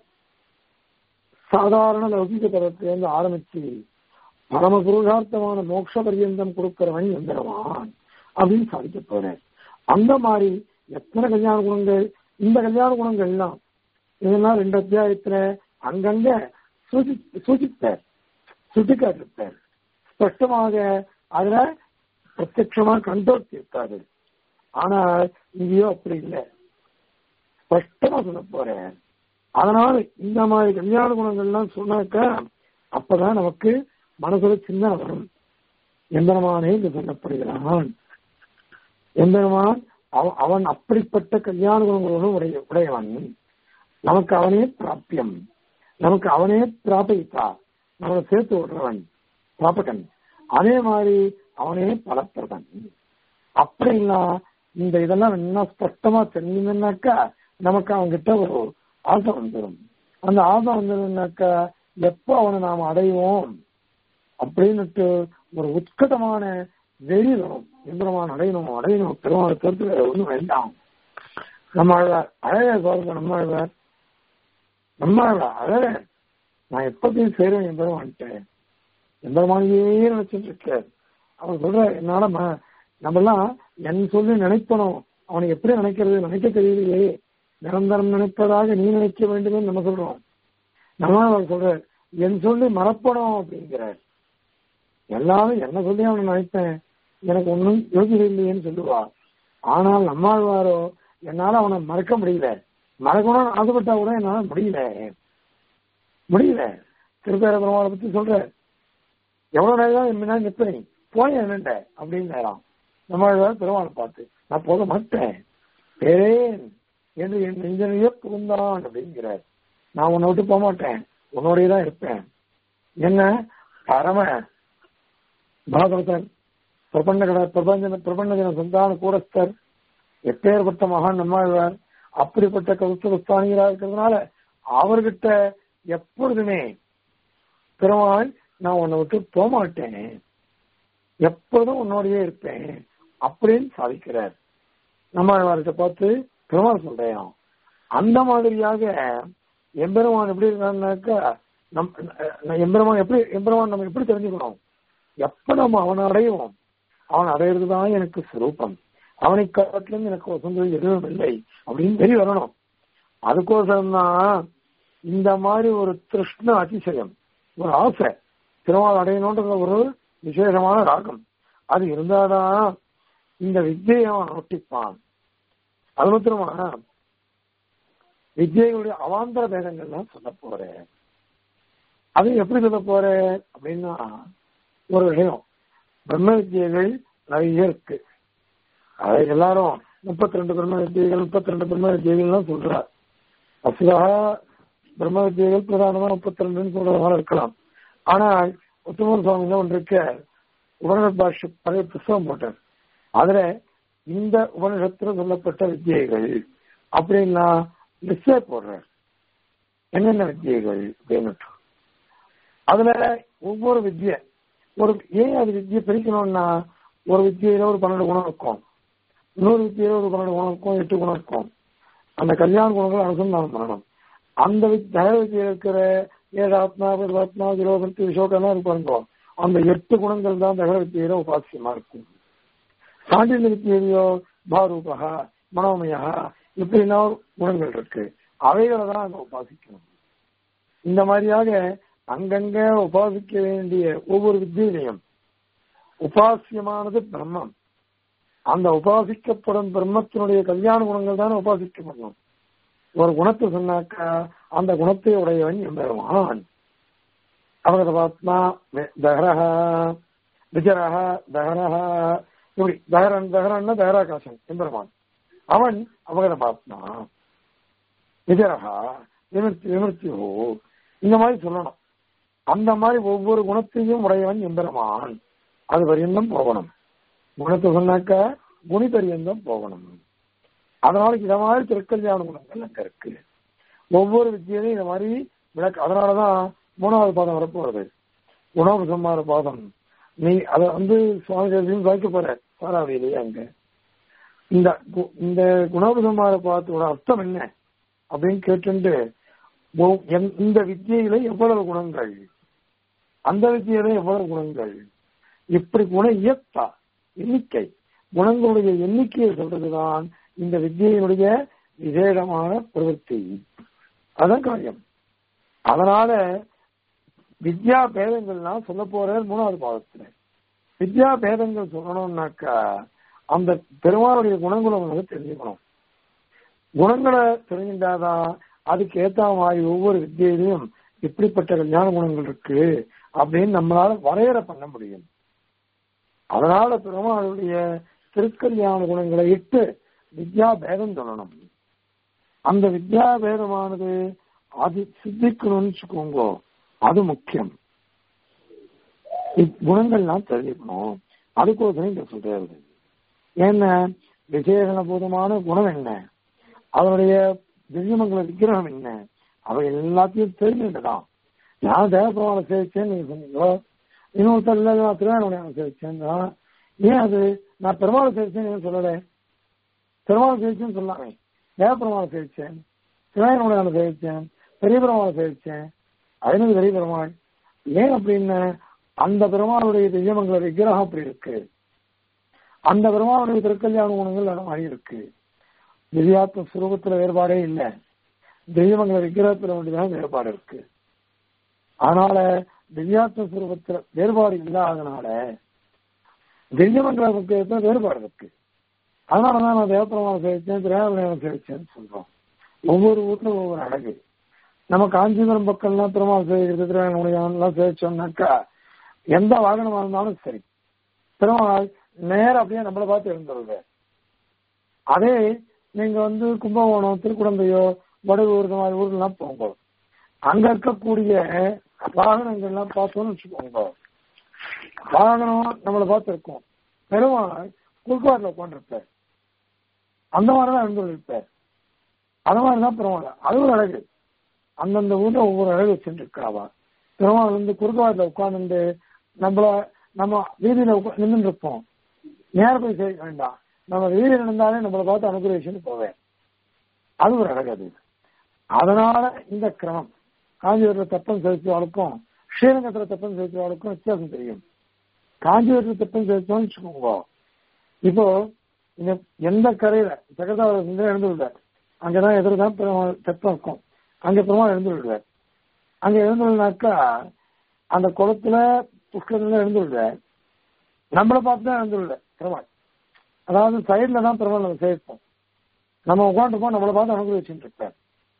சாதாரண லௌகிக தரத்திலிருந்து ஆரம்பிச்சு பரம புருஷார்த்தமான மோட்ச பரியந்தம் கொடுக்கிறவன் எந்திரவான் அப்படின்னு சாதிக்க போறேன் அந்த மாதிரி எத்தனை கல்யாண குணங்கள் இந்த கல்யாண குணங்கள் எல்லாம் இதெல்லாம் ரெண்டு அத்தியாயத்துல அங்கங்க சூசி சூசிப்பார் சுட்டிக்காட்டிருப்பார் ஸ்பஷ்டமாக அதுல பிரத்யமா கண்டோர்த்தி இருக்காது ஆனால் இங்கேயோ அப்படி இல்லை ஸ்பஷ்டமா சொல்ல போறேன் அதனால இந்த மாதிரி கல்யாண குணங்கள்லாம் சொன்னாக்கா அப்பதான் நமக்கு மனசுல சிந்தனை வரும் எம்பெருமானே இங்கு சொல்லப்படுகிறான் எம்பெருமான் அவன் அப்படிப்பட்ட கல்யாண குணங்களோடு உடைய உடையவன் நமக்கு அவனே பிராப்பியம் நமக்கு அவனே பிராபித்தா நம்மளை சேர்த்து விடுறவன் பிராபகன் அதே மாதிரி அவனே பலப்பிரதன் அப்படின்னா இந்த இதெல்லாம் என்ன ஸ்பஷ்டமா தெரிஞ்சுனாக்கா நமக்கு அவன்கிட்ட ஒரு ஆசை வந்துடும் அந்த ஆசை வந்ததுன்னாக்கா எப்போ அவனை நாம் அடைவோம் அப்படின்னுட்டு ஒரு உத்கட்டமான வெறி வரும் எந்திரமான அடையணும் அடையணும் பெருமாளை தவிர்த்து வேற ஒன்றும் வேண்டாம் நம்ம அழகார் அழகா பாருங்க நம்ம அழகார் நம்ம அழகா அழக நான் எப்பத்தையும் சேருவேன் என் பெருமான்ட்டேன் எம்பெருமானியே நினைச்சிட்டு இருக்கார் அவன் சொல்ற என்னால நம்மெல்லாம் என் சொல்லி நினைப்பணும் அவனை எப்படி நினைக்கிறது நினைக்க தெரியலையே நிரந்தரம் நினைப்பதாக நீ நினைக்க வேண்டும் நம்ம சொல்றோம் நம்ம அவர் சொல்ற என் சொல்லி மறப்படும் அப்படிங்கிறார் எல்லாரும் என்ன சொல்லி அவனை நினைப்பேன் எனக்கு ஒன்றும் யோகிதை இல்லையேன்னு சொல்லுவா ஆனால் நம்மாழ்வாரோ என்னால அவனை மறக்க முடியல மறக்கணும்னு ஆசைப்பட்டா கூட என்னால முடியல முடியல திருப்பேர பெருமாளை பத்தி சொல்ற எவ்வளவு நேரம் என் முன்னாடி நிற்பேன் போய் என்னண்ட அப்படின்னு நேரம் நம்ம பெருமாள் பார்த்து நான் போக மாட்டேன் பேரேன் என்று என் நெஞ்சனையே புகுந்தான் அப்படிங்கிறார் நான் உன்னை விட்டு போக மாட்டேன் உன்னோடய தான் இருப்பேன் என்ன பரம பாகவதன் பிரபஞ்ச கட பிரபஞ்ச பிரபஞ்சன சந்தான கூடஸ்தர் எப்பேற்பட்ட மகான் நம்மாழ்வார் அப்படிப்பட்ட கவுஸ்தவஸ்தானிகராக இருக்கிறதுனால அவர்கிட்ட எப்பொழுதுமே பெருமாள் நான் உன்னை விட்டு போக மாட்டேன் எப்பொழுதும் உன்னோடயே இருப்பேன் அப்படின்னு சாதிக்கிறார் நம்மாழ்வார்கிட்ட பார்த்து பெருமாள் சொல்றேன் அந்த மாதிரியாக எம்பெருமான் எப்படி இருக்கான்னாக்கா நம் எம்பெருமான் எப்படி எம்பெருமான் நம்ம எப்படி தெரிஞ்சுக்கணும் எப்ப நம்ம அவனை அடைவோம் அவன் அடையிறது தான் எனக்கு சுரூபம் அவனை காட்டிலும் எனக்கு வசந்தது எதுவும் இல்லை அப்படின்னு தெரிய வரணும் அதுக்கோசரம் தான் இந்த மாதிரி ஒரு திருஷ்ண அதிசயம் ஒரு ஆசை திருமால் அடையணுன்ற ஒரு விசேஷமான ராகம் அது இருந்தாதான் இந்த வித்தியை அவன் நோட்டிப்பான் அது மாத்திரமா வித்தியைகளுடைய அவாந்தர பேதங்கள்லாம் சொல்ல போறேன் அது எப்படி சொல்ல போறேன் அப்படின்னா ஒரு விஷயம் பிரம்ம வித்தியைகள் நிறைய இருக்கு அது எல்லாரும் முப்பத்தி ரெண்டு பிரம்ம வித்தியைகள் முப்பத்தி ரெண்டு பிரம்ம வித்தியைகள்லாம் சொல்றார் அசுலகா பிரம்ம வித்தியைகள் பிரதானமா முப்பத்தி ரெண்டுன்னு சொல்றதுனால இருக்கலாம் ஆனால் உத்தமன் சுவாமி தான் ஒன்று இருக்க உபனிஷத் பாஷ்ய பழைய புஸ்தகம் போட்டார் அதுல இந்த உபனிஷத்துல சொல்லப்பட்ட வித்தியைகள் அப்படின்னா லிஸ்டே போடுறார் என்னென்ன வித்தியைகள் அப்படின்னு அதுல ஒவ்வொரு வித்தியை ஒரு ஏன் அது வித்தியை பிரிக்கணும்னா ஒரு வித்தியில ஒரு பன்னெண்டு குணம் இருக்கும் இன்னொரு வித்தியில ஒரு பன்னெண்டு குணம் இருக்கும் எட்டு குணம் இருக்கும் அந்த கல்யாண குணங்களை அனுசந்தானம் பண்ணணும் அந்த தகர வித்தியில இருக்கிற ஏழு ஆத்மா ஆத்மா விரோகத்து விசோகம்லாம் இருப்பாங்க அந்த எட்டு குணங்கள் தான் தகர வித்தியில உபாசியமா இருக்கும் சாண்டில்ய வித்தியிலையோ பாரூபகா மனோமயா இப்படின்னா குணங்கள் இருக்கு அவைகளை தான் அங்க உபாசிக்கணும் இந்த மாதிரியாக அங்கங்க உபாசிக்க வேண்டிய ஒவ்வொரு வித்தியிலையும் உபாசியமானது பிரம்மம் அந்த உபாசிக்கப்படும் பிரம்மத்தினுடைய கல்யாண குணங்கள் தானே உபாசிக்கப்படணும் ஒரு குணத்தை சொன்னாக்கா அந்த குணத்தை உடையவன் எம்பெருமான் அவகதபாத்மா தகரஹ விஜரஹ தகரஹ இப்படி தகரன் தகரன்னா தகராகாசன் எம்பெருமான் அவன் அவகதபாத்மா விஜரஹா விமர்த்தி விமர்த்தியோ இந்த மாதிரி சொல்லணும் அந்த மாதிரி ஒவ்வொரு குணத்தையும் உடையவன் எம்பெருமான் அது பரியந்தம் போகணும் குணத்தை சொன்னாக்கா குணி பரியந்தம் போகணும் அதனால இத மாதிரி திருக்கல்யாண குணங்கள் அங்க இருக்கு ஒவ்வொரு வித்தியிலையும் இந்த மாதிரி விளக்கு அதனாலதான் மூணாவது பாதம் வரப்போறது குணோபசம்மார பாதம் நீ அத வந்து சுவாமி தேசியம் வைக்க போற சாராவிலேயே அங்க இந்த இந்த குணோபசம்மார பாதத்தோட அர்த்தம் என்ன அப்படின்னு கேட்டு இந்த வித்தியில எவ்வளவு குணங்கள் அந்த வித்தியில எவ்வளவு குணங்கள் இப்படி குண இயக்கா எண்ணிக்கை குணங்களுடைய எண்ணிக்கையை சொல்றதுதான் இந்த வித்தியினுடைய விசேஷமான பிரவൃத்தி அதான் காரியம் அதனால வித்யா பேதங்கள்லாம் சொல்ல போற மூணாவது பாதத்துல வித்யா பேதங்கள் சொல்லணும்னாக்கா அந்த பெருமாளுடைய குணங்களை வந்து தெரிஞ்சுக்கணும் குணங்களை தெரிஞ்சின்றாதான் அதுக்கு ஏத்த மாதிரி ஒவ்வொரு வித்தியிலையும் இப்படிப்பட்ட கல்யாண குணங்கள் இருக்கு அப்படின்னு நம்மளால வரையறை பண்ண முடியும் அதனால பெருமாளுடைய திருக்கல்யாண குணங்களை இட்டு வித்யா பேதம் சொல்லணும் அந்த வித்யா பேதமானது அது சித்திக்கணும்னு வச்சுக்கோங்க அது முக்கியம் குணங்கள்லாம் தெரிஞ்சுக்கணும் அதுக்கோசரம் இங்க சொல்றது ஏன்னா விசேஷணபூதமான குணம் என்ன அதனுடைய திவ்யமங்கல விக்கிரகம் என்ன அவை எல்லாத்தையும் தெரிஞ்சுட்டுதான் நான் தேவபெருமான சேவிச்சேன்னு நீங்க சொன்னீங்களோ இன்னொருத்தர் இல்ல நான் திருவாரூர் சேவிச்சேன்னா ஏன் அது நான் பெருமாள் சேவிச்சேன்னு ஏன் சொல்லல பெருமாள் சேவிச்சேன்னு சொல்லாமே தேவபெருமாள் சேவிச்சேன் திருவாரூர் சேவிச்சேன் பெரிய பெருமாள் சேவிச்சேன் அதனது பெரிய பெருமாள் ஏன் அப்படின்னு அந்த பெருமாளுடைய திவ்யமங்கல விக்கிரகம் அப்படி இருக்கு அந்த பெருமாளுடைய திருக்கல்யாண குணங்கள் அது மாதிரி இருக்கு திவ்யாத்ம சுரூபத்துல வேறுபாடே இல்லை தெய்வங்களை விக்கிரகத்துல மட்டும்தான் வேறுபாடு இருக்கு அதனால திவ்யாத்ம சுரூபத்துல வேறுபாடு இல்லாதனால தெய்வமங்கல முக்கியத்துல வேறுபாடு இருக்கு அதனாலதான் நான் தேவப்பிரமாணம் சேவிச்சேன் திரையாவிரம் சேவிச்சேன்னு சொல்றோம் ஒவ்வொரு ஊர்ல ஒவ்வொரு அழகு நம்ம காஞ்சிபுரம் பக்கம்லாம் பெருமாள் சேவிக்கிறது திருவாரூரம் சேவிச்சோம்னாக்கா எந்த வாகனமா இருந்தாலும் சரி பெருமாள் நேரம் அப்படியே நம்மளை பார்த்து எழுந்துருங்க அதே நீங்க வந்து கும்பகோணம் திருக்குடந்தையோ வடலூர் இந்த மாதிரி ஊர்லாம் போங்க அங்க இருக்கக்கூடிய வாகனங்கள்லாம் பார்த்தோம்னு வச்சுக்கோங்க வாகனம் நம்மளை பார்த்து இருக்கும் பெருமாள் குறுக்காட்டில் உட்காந்துருப்பார் அந்த மாதிரிதான் இருந்திருப்பார் அது மாதிரிதான் பெருமாள் அது ஒரு அழகு அந்தந்த ஊர்ல ஒவ்வொரு அழகு வச்சுருக்காவா பெருமாள் வந்து குறுக்காட்டில் உட்கார்ந்து நம்மள நம்ம வீதியில நின்று இருப்போம் நேர போய் செய்ய வேண்டாம் நம்ம வீதியில் இருந்தாலே நம்மளை பார்த்து அனுகிரகிச்சுன்னு போவேன் அது ஒரு அழகு அது அதனால இந்த கிரமம் காஞ்சிபுரத்தில் தப்பம் செலுத்துவாளுக்கும் ஸ்ரீரங்கத்தில் தப்பம் செலுத்துவாளுக்கும் வித்தியாசம் தெரியும் காஞ்சிபுரத்தில் தப்பம் செலுத்தோம்னு வச்சுக்கோங்க இப்போ இந்த எந்த கரையில ஜெகதாவில் இருந்து எழுந்து விடுவார் அங்கதான் எதிர்தான் பெருமாள் தெப்பம் இருக்கும் அங்க பெருமாள் எழுந்து விடுவார் அங்க எழுந்து விடுனாக்கா அந்த குளத்துல புஷ்கரத்துல எழுந்து விடுவார் நம்மளை பார்த்து தான் எழுந்து விடுவார் பெருமாள் அதாவது சைட்ல தான் பெருமாள் நம்ம சேர்ப்போம் நம்ம உட்காந்துருப்போம் நம்மளை பார்த்து அனுகிரகிச்சுட்டு இருப்பார்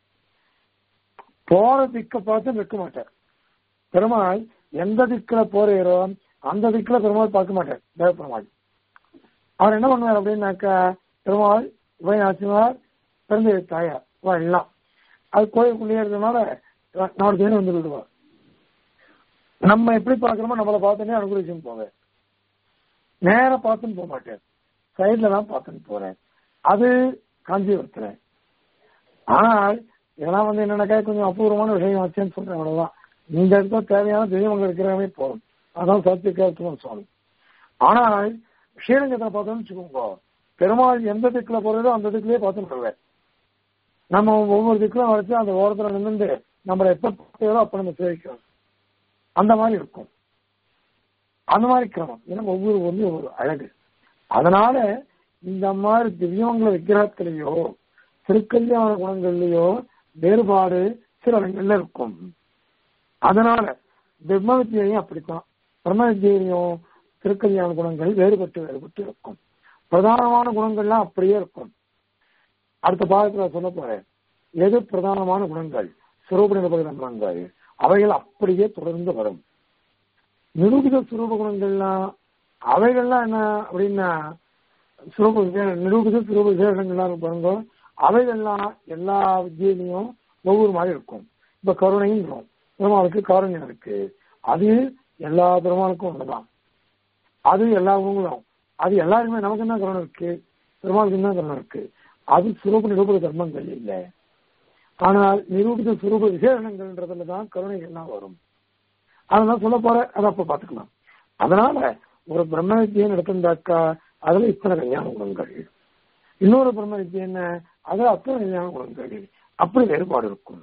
போற திக்க பார்த்து நிற்க மாட்டார் பெருமாள் எந்த திக்கில போறீரோ அந்த திக்கில பெருமாள் பார்க்க மாட்டார் தேவ பெருமாள் அவர் என்ன பண்ணுவார் அப்படின்னாக்கா பெருமாள் இவன் ஆச்சுனார் பிறந்த தாயார் இவன் எல்லாம் அது கோயிலுக்குள்ளேயே இருக்கிறதுனால நாலு பேர் வந்து விடுவார் நம்ம எப்படி பார்க்கிறோமோ நம்மளை பார்த்துனே அனுகிரகிச்சுன்னு போவேன் நேர பார்த்துன்னு போக மாட்டேன் சைட்ல தான் பார்த்துன்னு போறேன் அது காஞ்சிபுரத்துல ஆனால் இதெல்லாம் வந்து என்னன்னாக்கா கொஞ்சம் அபூர்வமான விஷயம் வச்சேன்னு சொல்றேன் அவ்வளவுதான் இந்த இடத்துல தேவையான தெய்வங்கள் இருக்கிறவே போதும் அதான் சத்தியக்காரத்துவம் சுவாமி ஆனால் ஸ்ரீரங்கத்தை பார்த்தோம்னு வச்சுக்கோங்க பெருமாள் எந்த திக்குல போறதோ அந்த திக்குலயே பார்த்துட்டு வருவார் நம்ம ஒவ்வொரு திக்கிலும் வரைச்சு அந்த ஓரத்துல நின்று நம்மளை எப்ப பார்த்ததோ அப்ப நம்ம சேவிக்கிறோம் அந்த மாதிரி இருக்கும் அந்த மாதிரி கிரமம் ஏன்னா ஒவ்வொரு வந்து ஒரு அழகு அதனால இந்த மாதிரி திவ்யமங்கல விக்கிரகத்திலேயோ திருக்கல்யாண குணங்கள்லயோ வேறுபாடு சில இடங்கள்ல இருக்கும் அதனால பிரம்ம வித்தியையும் அப்படித்தான் பிரம்ம வித்தியையும் திருக்கல்யாண குணங்கள் வேறுபட்டு வேறுபட்டு இருக்கும் பிரதானமான குணங்கள்லாம் அப்படியே இருக்கும் அடுத்த பாகத்துல சொல்ல போறேன் எது பிரதானமான குணங்கள் சுரூப நிரூபக குணங்கள் அவைகள் அப்படியே தொடர்ந்து வரும் நிரூபித சுரூப குணங்கள்லாம் அவைகள்லாம் என்ன அப்படின்னா சுரூப நிரூபித சுரூப விசேஷங்கள்லாம் பாருங்க அவைகள்லாம் எல்லா வித்தியிலையும் ஒவ்வொரு மாதிரி இருக்கும் இப்ப கருணையும் பெருமாளுக்கு காரண்யம் இருக்கு அது எல்லா பெருமாளுக்கும் ஒண்ணுதான் அது எல்லா உங்களும் அது எல்லாருக்குமே நமக்கு என்ன கருணை இருக்கு பெருமாளுக்கு என்ன கருணை இருக்கு அது சுரூப நிரூபக தர்மங்கள் இல்லை ஆனால் நிரூபித சுரூப விசேஷங்கள்ன்றதுல தான் கருணைகள்லாம் வரும் அதெல்லாம் சொல்ல போற அதை அப்ப பாத்துக்கலாம் அதனால ஒரு பிரம்ம வித்தியை நடத்திருந்தாக்கா அதுல இத்தனை கல்யாண குணங்கள் இன்னொரு பிரம்ம வித்தியை என்ன அதுல அத்தனை கல்யாண குணங்கள் அப்படி வேறுபாடு இருக்கும்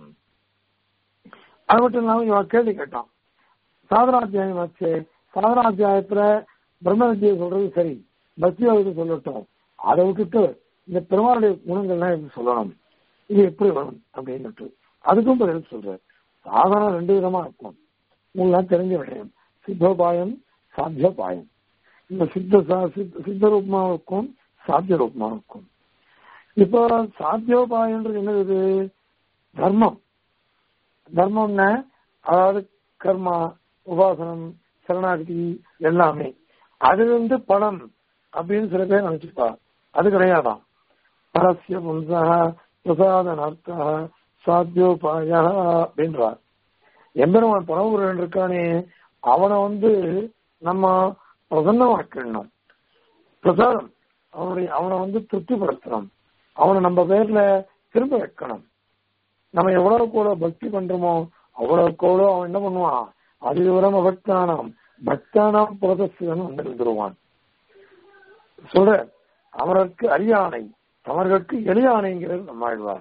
அது மட்டும் இல்லாம இவன் கேள்வி கேட்டான் சாதனாத்தியாயம் ஆச்சு சாதனாத்தியாயத்துல பிரம்ம வித்தியை சொல்றது சரி பக்தி யோகத்தை சொல்லட்டும் அதை விட்டுட்டு இந்த பெருமாளுடைய குணங்கள்லாம் எப்படி சொல்லணும் இது எப்படி வரும் அப்படின்னுட்டு அதுக்கும் பதில் சொல்றாரு சாதனம் ரெண்டு விதமா இருக்கும் உங்களுக்கு தெரிஞ்ச விஷயம் சித்தோபாயம் சாத்தியோபாயம் இந்த சித்த சித்த ரூபமா இருக்கும் சாத்திய ரூபமா இருக்கும் இப்போ சாத்தியோபாயன்றது என்னது தர்மம் தர்மம்னா அதாவது கர்மா உபாசனம் சரணாகதி எல்லாமே அது வந்து பணம் அப்படின்னு சில பேர் நினைச்சுப்பா அது கிடையாதான் பரஸ்ய பும்சா பிரசாதனார்த்தா சாத்தியோபாய அப்படின்றார் எம்பெருமான் பரமபுரன் இருக்கானே அவனை வந்து நம்ம பிரசன்னமாக்கணும் பிரசாதம் அவனுடைய அவனை வந்து திருப்திப்படுத்தணும் அவனை நம்ம பேர்ல திரும்ப வைக்கணும் நம்ம எவ்வளவு கூட பக்தி பண்றோமோ அவ்வளவு கூட அவன் என்ன பண்ணுவான் அதிவிரம் பக்தானாம் பக்தானாம் புரதஸ்தன் வந்து இருந்துருவான் சொல்ற அவருக்கு அரியானை அவர்களுக்கு எளியானைங்கிறது நம்ம ஆழ்வார்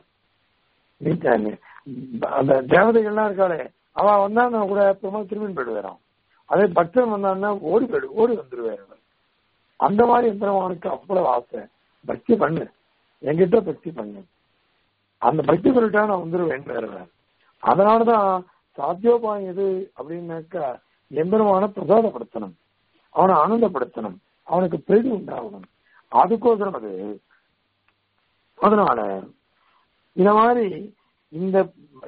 அந்த தேவதைகள்லாம் இருக்காளே அவ வந்தா கூட பெருமாள் திரும்பி போயிடுவாராம் அதே பக்தன் வந்தான்னா ஓடி போயிடு ஓடி வந்துருவாரு அந்த மாதிரி எந்திரமானுக்கு அவ்வளவு ஆசை பக்தி பண்ணு என்கிட்ட பக்தி பண்ணு அந்த பக்தி பண்ணிட்டா நான் வந்துருவேன் வேற அதனாலதான் சாத்தியோபாயம் எது அப்படின்னாக்கா எம்பெருமான பிரசாதப்படுத்தணும் அவனை ஆனந்தப்படுத்தணும் அவனுக்கு பிரீதி உண்டாகணும் அதுக்கோசரம் அது அதனால இந்த மாதிரி இந்த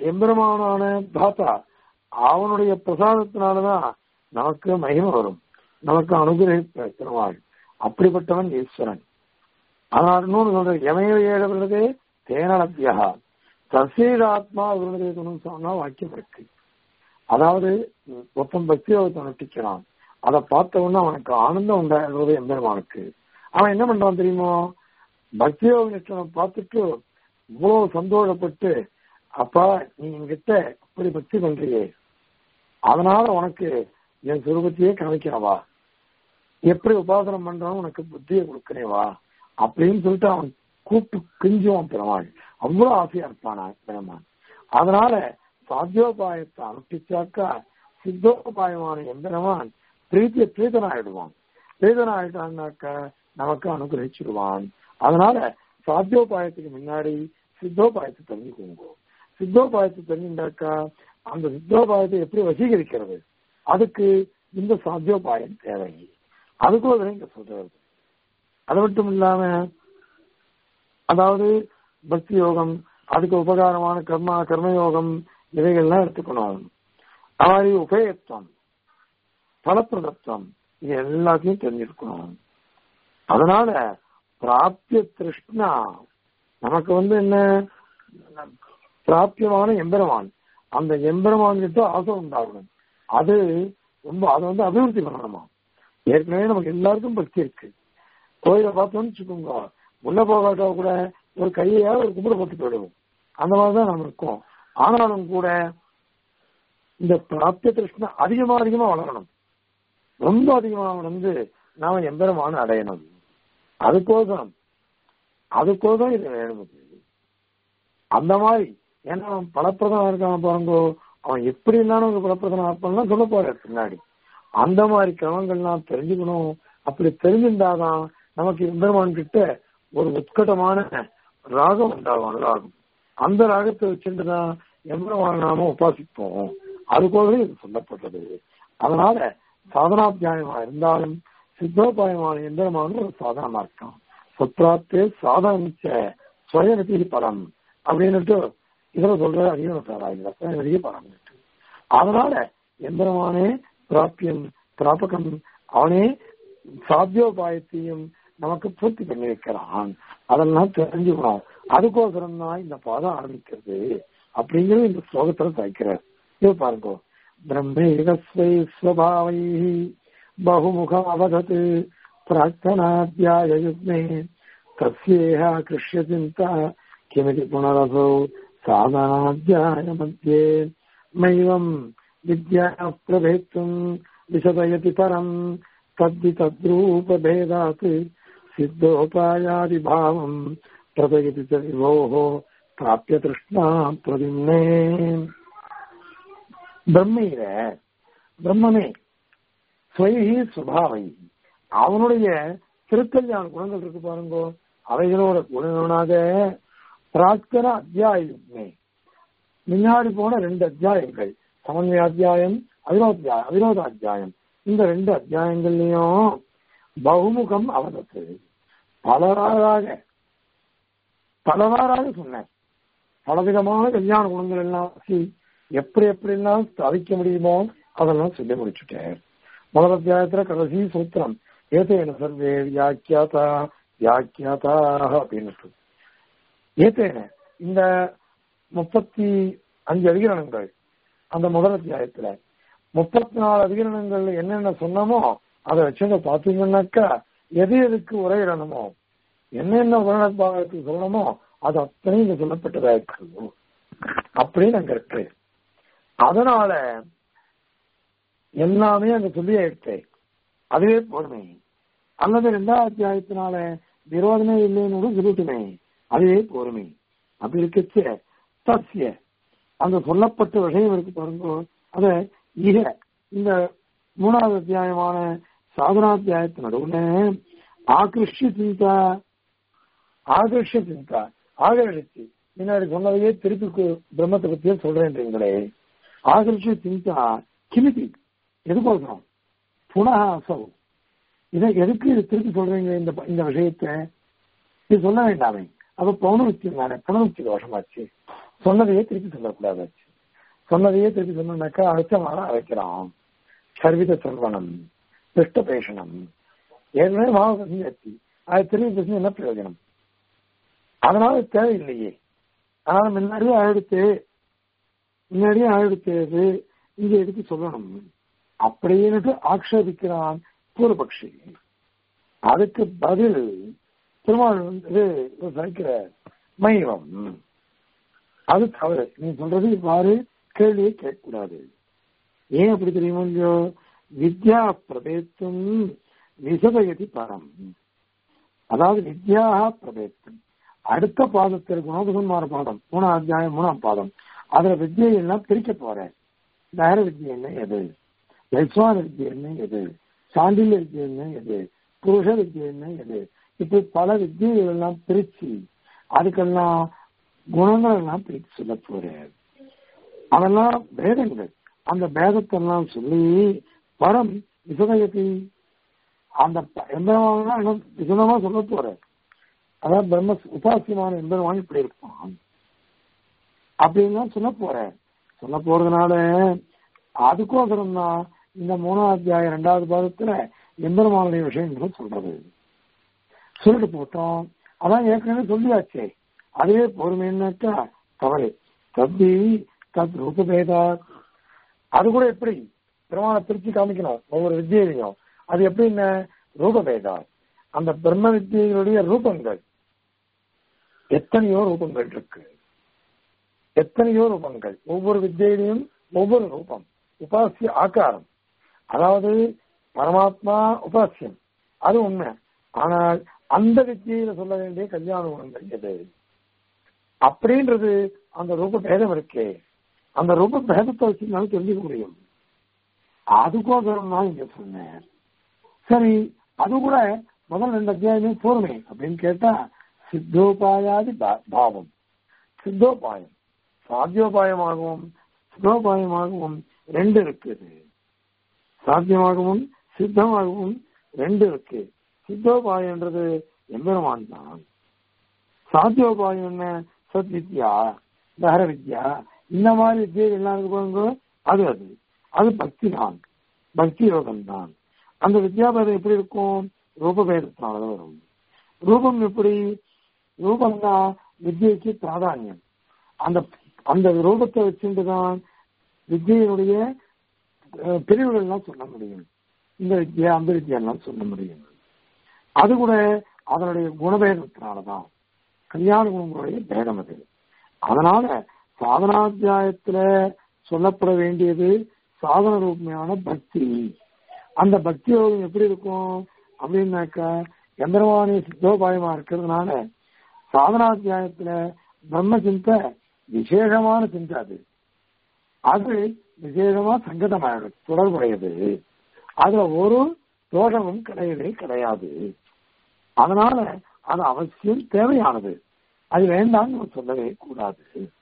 எம்பெருமானான தாத்தா அவனுடைய பிரசாதத்தினாலதான் நமக்கு மகிமை வரும் நமக்கு அனுகிரகிப்பாள் அப்படிப்பட்டவன் ஈஸ்வரன் ஆனால் இன்னொன்று சொல்ற எமைய ஏழவர்களே தேனலத்தியா தசீடாத்மா அவர்களுடைய குணம் சொன்னா வாக்கியம் இருக்கு அதாவது மொத்தம் பக்தியோகத்தை நட்டிக்கிறான் அதை பார்த்த உடனே அவனுக்கு ஆனந்தம் உண்டாகிறது எம்பெருமானுக்கு அவன் என்ன பண்றான் தெரியுமோ பக்தியோக நிச்சயம் பார்த்துட்டு இவ்வளவு சந்தோஷப்பட்டு அப்பா நீ என்கிட்ட இப்படி பக்தி பண்றியே அதனால உனக்கு என் சுரூபத்தையே காமிக்கிறவா எப்படி உபாசனம் பண்றான்னு உனக்கு புத்தியை கொடுக்கிறேவா அப்படின்னு சொல்லிட்டு அவன் கூப்பிட்டு கிஞ்சுவான் பெருமாள் அவ்வளவு ஆசையா இருப்பானா பெருமான் அதனால சாத்தியோபாயத்தை அனுப்பிச்சாக்கா சித்தோபாயமான எம்பெருமான் பிரீத்திய பிரீதனாயிடுவான் பிரீதனாயிட்டான்னாக்கா நமக்கு அனுகிரகிச்சிடுவான் அதனால சாத்தியோபாயத்துக்கு முன்னாடி சித்தோபாயத்தை தெரிஞ்சுக்கோங்க சித்தோபாயத்தை தெரிஞ்சுட்டாக்கா அந்த சித்தோபாயத்தை எப்படி வசீகரிக்கிறது அதுக்கு இந்த சாத்தியோபாயம் தேவை அதுக்குள்ள இங்க சொல்றது அது மட்டும் இல்லாம அதாவது பக்தி யோகம் அதுக்கு உபகாரமான கர்மா கர்மயோகம் இவைகள்லாம் எடுத்துக்கணும் அதாவது உபயத்துவம் பலப்பிரதத்துவம் இது எல்லாத்தையும் தெரிஞ்சிருக்கணும் அதனால பிராப்திய திருஷ்ணா நமக்கு வந்து என்ன பிராப்தியமான எம்பெருமான் அந்த எம்பெருமான் கிட்ட ஆசை உண்டாகணும் அது ரொம்ப அதை வந்து அபிவிருத்தி பண்ணணுமா ஏற்கனவே நமக்கு எல்லாருக்கும் பக்தி இருக்கு கோயிலை பார்த்தோம்னு வச்சுக்கோங்க உள்ள போகாட்டா கூட ஒரு கையாவது ஒரு கும்பிட போட்டு போயிடுவோம் அந்த மாதிரிதான் நம்ம இருக்கோம் ஆனாலும் கூட இந்த பிராப்திய திருஷ்ணா அதிகமா அதிகமா வளரணும் ரொம்ப அதிகமா வந்து நாம எம்பெருமான அடையணும் அதுக்கோசரம் அதுக்கோசரம் இது வேணும் அந்த மாதிரி ஏன்னா அவன் பலப்பிரதம் இருக்கான் பாருங்கோ அவன் எப்படி இருந்தாலும் ஒரு பலப்பிரதம் இருப்பான் சொல்ல போற பின்னாடி அந்த மாதிரி கிரமங்கள்லாம் தெரிஞ்சுக்கணும் அப்படி தெரிஞ்சிருந்தாதான் நமக்கு எம்பெருமான் கிட்ட ஒரு உத்கட்டமான ராகம் உண்டாகும் ராகம் அந்த ராகத்தை வச்சுட்டு தான் எம்பெருமான நாம உபாசிப்போம் அதுபோலவே இது சொல்லப்பட்டது அதனால சாதனாத்தியாயமா இருந்தாலும் சித்தோபாயமான எந்திரமான ஒரு சாதனமா இருக்கான் சொத்ராத்தே சாதனிச்ச சுயநதி பலம் அப்படின்னுட்டு இதுல சொல்ற அதிக பலம் அதனால எந்திரமானே பிராப்பியம் பிராபகம் அவனே சாத்தியோபாயத்தையும் நமக்கு பூர்த்தி பண்ணி வைக்கிறான் அதெல்லாம் தெரிஞ்சுக்கணும் அதுக்கோசரம் தான் இந்த பாதம் ஆரம்பிக்கிறது அப்படிங்கிறது இந்த ஸ்லோகத்துல தைக்கிறார் இது பாருங்க பிரம்மேகஸ்வை ஸ்வபாவை பகுமுகம் அவதத் பிரார்த்தனாத்தியாய யுக்மே தஸ்யேஹ கிருஷ்ய சிந்தா கிமிதி புனரசோ சாதனாத்தியாய மத்தியே மைவம் வித்யா பிரபேத்தும் விசதயதி பரம் தத்தி தத்ரூபபேதாத் சித்தோபாயாதிபாவம் பிரதயதி ச விவோः பிராப்பிய திருஷ்ணா பிரதிம்னே பிரம்மையில பிரம்மமே ஸ்வயி சுபாவை அவனுடைய திருக்கல்யாண குணங்கள் இருக்கு பாருங்க அவைகளோட குணங்களாக பிரார்த்தன அத்தியாயமே முன்னாடி போன ரெண்டு அத்தியாயங்கள் சமன்வய அத்தியாயம் அவிரோத்தியா அவிரோத அத்தியாயம் இந்த ரெண்டு அத்தியாயங்கள்லயும் பகுமுகம் அவதத்து பலவாறாக பலவாறாக சொன்னேன் பலவிதமான கல்யாண குணங்கள் எல்லாம் வச்சு எப்படி எப்படி எல்லாம் சாதிக்க முடியுமோ அதெல்லாம் சொல்லி முடிச்சுட்டேன் முதல் அத்தியாயத்துல கடைசி சூத்திரம் ஏதேன சர்வே வியாக்கியாதா வியாக்கியாதாக அப்படின்னு ஏத்தேன இந்த முப்பத்தி அஞ்சு அதிகரணங்கள் அந்த முதல் அத்தியாயத்துல முப்பத்தி நாலு அதிகரணங்கள் என்னென்ன சொன்னமோ அதை வச்சு பாத்தீங்கன்னாக்கா எது எதுக்கு உரையிடணுமோ என்னென்ன உரணபாகத்துக்கு சொல்லணுமோ அது அத்தனையும் இங்க சொல்லப்பட்டதா இருக்கு அப்படின்னு அங்க இருக்கு அதனால எல்லாமே அங்க சொல்லி ஆயிடுச்சு அதுவே போதுமே அல்லது ரெண்டாவது அத்தியாயத்தினால விரோதமே இல்லைன்னு கூட சொல்லட்டுமே அதுவே போருமே அப்படி இருக்கச்சு தஸ்ய அந்த சொல்லப்பட்ட விஷயம் இருக்கு பாருங்க அத இக இந்த மூணாவது அத்தியாயமான சாதனாத்தியாயத்து நடுவுல ஆகிருஷ்ய சிந்தா ஆகர்ஷ சிந்தா ஆகர்ஷிச்சு முன்னாடி சொன்னதையே திருப்பி பிரம்மத்தை பத்தியே சொல்றேன்றீங்களே ஆகர்ஷ சிந்தா கிமிதி எதுக்கோசரம் புனக அசௌ இதை எதுக்கு இது திருப்பி சொல்றீங்க இந்த இந்த விஷயத்த இது சொல்ல வேண்டாமே அப்ப பௌனமுத்தி தானே புனமுத்தி தோஷமாச்சு சொன்னதையே திருப்பி சொல்லக்கூடாதாச்சு சொன்னதையே திருப்பி சொன்னாக்கா அடுத்த வாரம் அழைக்கிறான் சர்வித சர்வனம் பிருஷ்ட பேஷணம் ஏற்கனவே மாவு பசிஞ்சாச்சு அது திரும்பி பசி என்ன பிரயோஜனம் அதனால தேவையில்லையே அதனால முன்னாடியே ஆயிடுத்து முன்னாடியே ஆயிடுத்து இங்க எடுத்து சொல்லணும் அப்படின்னு ஆக்ஷேபிக்கிறான் பூர்வபக்ஷி அதுக்கு பதில் திருமால் வந்து சகிக்கிற மைவம் அது தவறு நீ சொல்றது இவ்வாறு கேள்வியை கேட்கக்கூடாது ஏன் அப்படி தெரியுமோ இல்லையோ வித்யா பிரபேத்தும் விசதயதி பரம் அதாவது வித்யாக பிரபேத்தம் அடுத்த பாதத்தில் குணோபசன்மார பாதம் மூணாம் அத்தியாயம் மூணாம் பாதம் அதுல வித்தியை எல்லாம் பிரிக்க போறேன் நகர வித்தியை என்ன எது வைஸ்வான வித்தியை என்ன எது சாண்டில்ய வித்தியை என்ன எது புருஷ வித்தியை என்ன எது இப்படி பல வித்தியைகள் எல்லாம் பிரிச்சு அதுக்கெல்லாம் குணங்கள் எல்லாம் பிரித்து சொல்ல போறேன் அதெல்லாம் பேதங்கள் அந்த பேதத்தெல்லாம் சொல்லி பரம் விசதயத்தி அந்த எம்பெருமான விசதமா சொல்ல போற அதாவது பிரம்ம உபாசியமான எம்பெருமான் இப்படி இருப்பான் அப்படின்னு சொல்ல போற சொல்ல போறதுனால அதுக்கோசரம் தான் இந்த மூணாவது அத்தியாயம் ரெண்டாவது பாதத்துல எம்பெருமானுடைய விஷயங்களும் சொல்றது சொல்லிட்டு போட்டோம் அதான் ஏற்கனவே சொல்லியாச்சே அதுவே பொறுமைன்னாக்கா தவறு தப்பி தத் ரூபபேதா அது கூட எப்படி பிரமாண பிரிச்சு காமிக்கணும் ஒவ்வொரு வித்தியிலையும் அது எப்படி என்ன ரூபபேதா அந்த பிரம்ம வித்தியைகளுடைய ரூபங்கள் எத்தனையோ ரூபங்கள் இருக்கு எத்தனையோ ரூபங்கள் ஒவ்வொரு வித்தியிலையும் ஒவ்வொரு ரூபம் உபாசிய ஆக்காரம் அதாவது பரமாத்மா உபாசியம் அது உண்மை ஆனால் அந்த வித்தியில சொல்ல வேண்டிய கல்யாண குணங்கள் எது அப்படின்றது அந்த ரூப பேதம் இருக்கே அந்த ரூப பேதத்தை வச்சுனாலும் தெரிஞ்சுக்க முடியும் அதுக்கோசரம் தான் இங்க சொன்னேன் சரி அது கூட முதல் ரெண்டு அத்தியாயமே போருமே அப்படின்னு கேட்டா சித்தோபாயாதி பாவம் சித்தோபாயம் சாத்தியோபாயமாகவும் சித்தோபாயமாகவும் ரெண்டு இருக்குது சாத்தியமாகவும் சித்தமாகவும் ரெண்டு இருக்கு சித்தோபாயன்றது எம்பெருமான் தான் சாத்தியோபாயம் என்ன சத் வித்யா தஹர வித்யா இந்த மாதிரி வித்தியை எல்லாம் இருப்பாங்க அது அது அது பக்தி தான் பக்தி யோகம் தான் அந்த வித்யாபேதம் எப்படி இருக்கும் ரூபபேதத்தினால வரும் ரூபம் எப்படி ரூபம் தான் வித்தியைக்கு பிராதானியம் அந்த அந்த ரூபத்தை வச்சுட்டு தான் வித்தியினுடைய பிரிவுகள்லாம் சொல்ல முடியும் இந்த வித்யா அந்த வித்யாலாம் சொல்ல முடியும் அது கூட அதனுடைய குணபேதத்தினாலதான் கல்யாண குணங்களுடைய பேதம் அது அதனால சாதனாத்தியாயத்துல சொல்லப்பட வேண்டியது சாதன ரூபமையான பக்தி அந்த பக்தி யோகம் எப்படி இருக்கும் அப்படின்னாக்கா எந்திரவாணி சித்தோபாயமா இருக்கிறதுனால சாதனாத்தியாயத்துல பிரம்ம சிந்தை விசேஷமான சிந்தை அது அது விசேஷமா சங்கடமாயிடும் தொடர்புடையது அதுல ஒரு தோஷமும் கிடையவே கிடையாது அதனால அது அவசியம் தேவையானது அது வேண்டாம்னு சொல்லவே கூடாது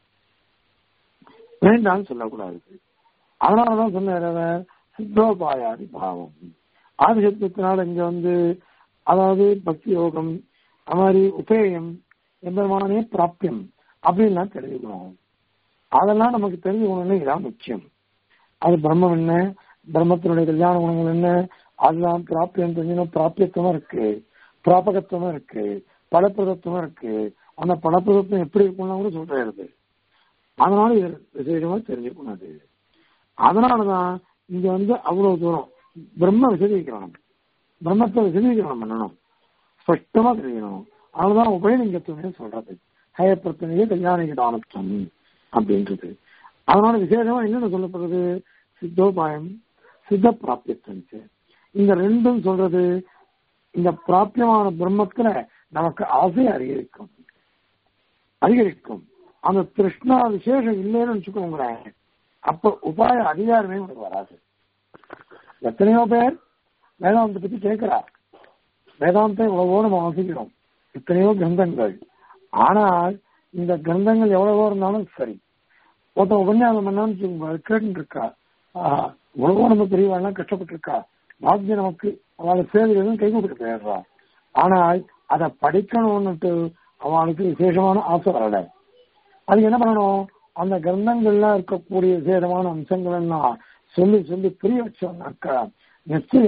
வேண்டாம்னு சொல்லக்கூடாது அதனாலதான் சொன்ன சித்தோபாயாதி பாவம் ஆதிசத்தினால இங்க வந்து அதாவது பக்தி யோகம் அது மாதிரி உபேயம் எம்பெருமானே பிராப்தியம் அப்படின்லாம் தெரிஞ்சுக்கணும் அதெல்லாம் நமக்கு தெரிஞ்சுக்கணும்னு இதான் முக்கியம் அது பிரம்மம் என்ன பிரம்மத்தினுடைய கல்யாண குணங்கள் என்ன அதுதான் பிராப்தியம் தெரிஞ்சணும் பிராப்தியத்துவம் இருக்கு பிராபகத்துவம் இருக்கு பலப்பிரதத்துவம் இருக்கு அந்த பலப்பிரதத்துவம் எப்படி இருக்கும்னா கூட சொல்றது அதனால இது விசேஷமா தெரிஞ்சுக்கணும் அது அதனாலதான் இங்க வந்து அவ்வளவு தூரம் பிரம்ம விசதீகரணம் பிரம்மத்தை விசதீகரணம் பண்ணணும் ஸ்பஷ்டமா தெரியணும் அதனாலதான் உபயலிங்கத்துவமே சொல்றது ஹயப்பிரத்தனையே கல்யாணிக தானத்துவம் அப்படின்றது அதனால விசேஷமா என்னென்ன சொல்லப்படுறது சித்தோபாயம் சித்த பிராப்தியத்துவம் இந்த ரெண்டும் சொல்றது இந்த பிராப்தியமான பிரம்மத்துல நமக்கு ஆசை அதிகரிக்கும் அதிகரிக்கும் அந்த திருஷ்ணா விசேஷம் இல்லைன்னு வச்சுக்கோங்களேன் அப்ப உபாய அதிகாரமே உங்களுக்கு வராது எத்தனையோ பேர் வேதாந்தத்தை பத்தி கேட்கிறா வேதாந்தம் எவ்வளவோ நம்ம வாசிக்கிறோம் எத்தனையோ கிரந்தங்கள் ஆனால் இந்த கிரந்தங்கள் எவ்வளவோ இருந்தாலும் சரி ஒருத்தன் உபன்யாசம் பண்ணான்னு கேட்டு இருக்கா உலகம் நம்ம பெரியவாள்லாம் கஷ்டப்பட்டு இருக்கா பாக்கியம் நமக்கு அவளுக்கு சேவை எதுவும் கை கொடுத்து போயிடுறா ஆனால் அதை படிக்கணும்னுட்டு அவளுக்கு விசேஷமான ஆசை வரல அதுக்கு என்ன பண்ணணும் அந்த கிரந்தங்கள்லாம் இருக்கக்கூடிய விசேஷமான அம்சங்கள் எல்லாம் சொல்லி சொல்லி புரிய வச்சோம்னாக்கா நிச்சயம்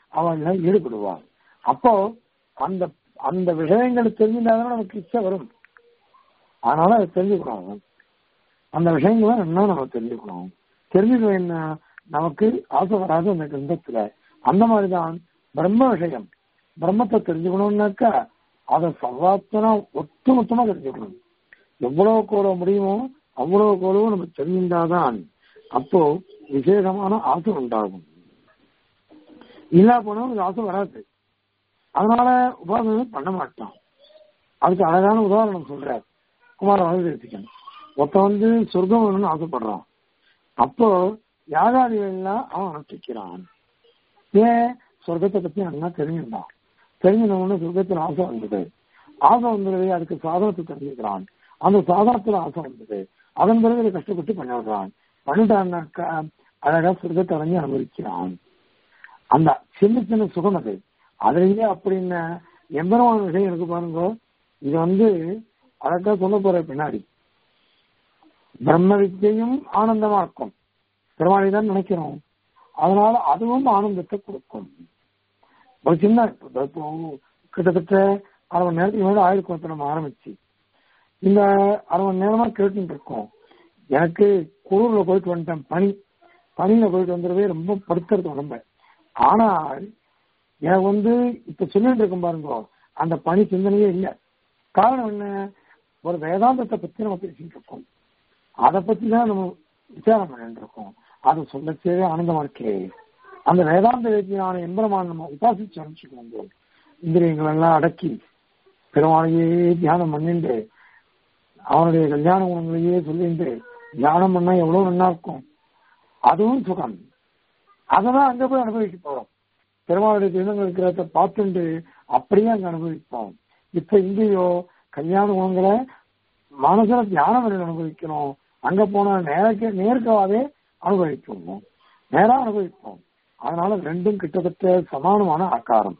அவள் ஈடுபடுவாள் அப்போ அந்த அந்த விஷயங்களை தெரிஞ்சிருந்தாதான் நமக்கு இச்சை வரும் அதனால அதை தெரிஞ்சுக்கணும் அந்த விஷயங்களை என்ன நம்ம தெரிஞ்சுக்கணும் தெரிஞ்சுக்க என்ன நமக்கு ஆசை வராது அந்த கிரந்தத்துல அந்த மாதிரிதான் பிரம்ம விஷயம் பிரம்மத்தை தெரிஞ்சுக்கணும்னாக்கா அதை சர்வாத்தனா ஒட்டுமொத்தமா தெரிஞ்சுக்கணும் எவ்வளவு கூட முடியுமோ அவ்வளவு கூடவும் நம்ம தெரிஞ்சிருந்தாதான் அப்போ விசேஷமான ஆசை உண்டாகும் இல்லா போனா அந்த ஆசை வராது அதனால உபாசனை பண்ண மாட்டான் அதுக்கு அழகான உதாரணம் சொல்றார் குமார வரவேற்பிக்கன் ஒருத்த வந்து சொர்க்கம் வேணும்னு ஆசைப்படுறான் அப்போ யாகாதிகள்லாம் அவன் அனுஷ்டிக்கிறான் ஏன் சொர்க்கத்தை பத்தி நல்லா தெரிஞ்சிருந்தான் தெரிஞ்சினவொன்னு சொர்க்கத்துல ஆசை வந்தது ஆசை வந்தது அதுக்கு சாதனத்தை தெரிஞ்சுக்கிறான் அந்த சாதனத்துல ஆசை வந்தது அதன் பிறகு இதை கஷ்டப்பட்டு பண்ணிவிடுறான் பண்ணிட்டான்னாக்கா அழகா சொர்க்கத்தை அடைஞ்சு அனுபவிக்கிறான் அந்த சின்ன சின்ன சுகம் அது அதுலயே அப்படின்னு எம்பெருமான விஷயம் இருக்கு பாருங்க இது வந்து அழகா சொல்ல போற பின்னாடி பிரம்ம வித்தியையும் ஆனந்தமா இருக்கும் பெருமாளை தான் நினைக்கிறோம் அதனால அதுவும் ஆனந்தத்தை கொடுக்கும் ஒரு சின்ன இப்போ கிட்டத்தட்ட அரை மணி நேரத்துக்கு மேல ஆயிருக்கும் இப்ப நம்ம ஆரம்பிச்சு இந்த அரை மணி நேரமா கேட்டுட்டு இருக்கோம் எனக்கு குளூர்ல போயிட்டு வந்துட்டேன் பனி பனியில போயிட்டு வந்துடவே ரொம்ப படுத்துறது உடம்ப ஆனால் எனக்கு வந்து இப்ப சொல்லிட்டு இருக்கும் பாருங்க அந்த பனி சிந்தனையே இல்லை காரணம் என்ன ஒரு வேதாந்தத்தை பத்தி நம்ம பேசிட்டு இருக்கோம் அதை பத்தி தான் நம்ம விசாரம் பண்ணிட்டு இருக்கோம் அது சொல்லச்சே ஆனந்தமா இருக்கே அந்த வேதாந்த வேத்தியான எம்பெருமான் நம்ம உபாசிச்சு அனுப்பிச்சுக்கணும் இந்திரியங்கள் எல்லாம் அடக்கி பெருமாளையே தியானம் பண்ணிட்டு அவனுடைய கல்யாண குணங்களையே சொல்லிட்டு தியானம் பண்ணா எவ்வளவு நல்லா இருக்கும் அதுவும் சுகம் அததான் அங்க போய் அனுபவிக்க போறோம் பெருமாளுடைய தினங்கள் இருக்கிறத பார்த்துட்டு அப்படியே அங்க அனுபவிப்போம் இப்ப இங்கேயோ கல்யாண குணங்களை மனசுல தியானம் பண்ணி அனுபவிக்கணும் அங்க போனா நேரக்கு நேர்க்காவே அனுபவிப்போம் நேரா அனுபவிப்போம் அதனால ரெண்டும் கிட்டத்தட்ட சமானமான ஆக்காரம்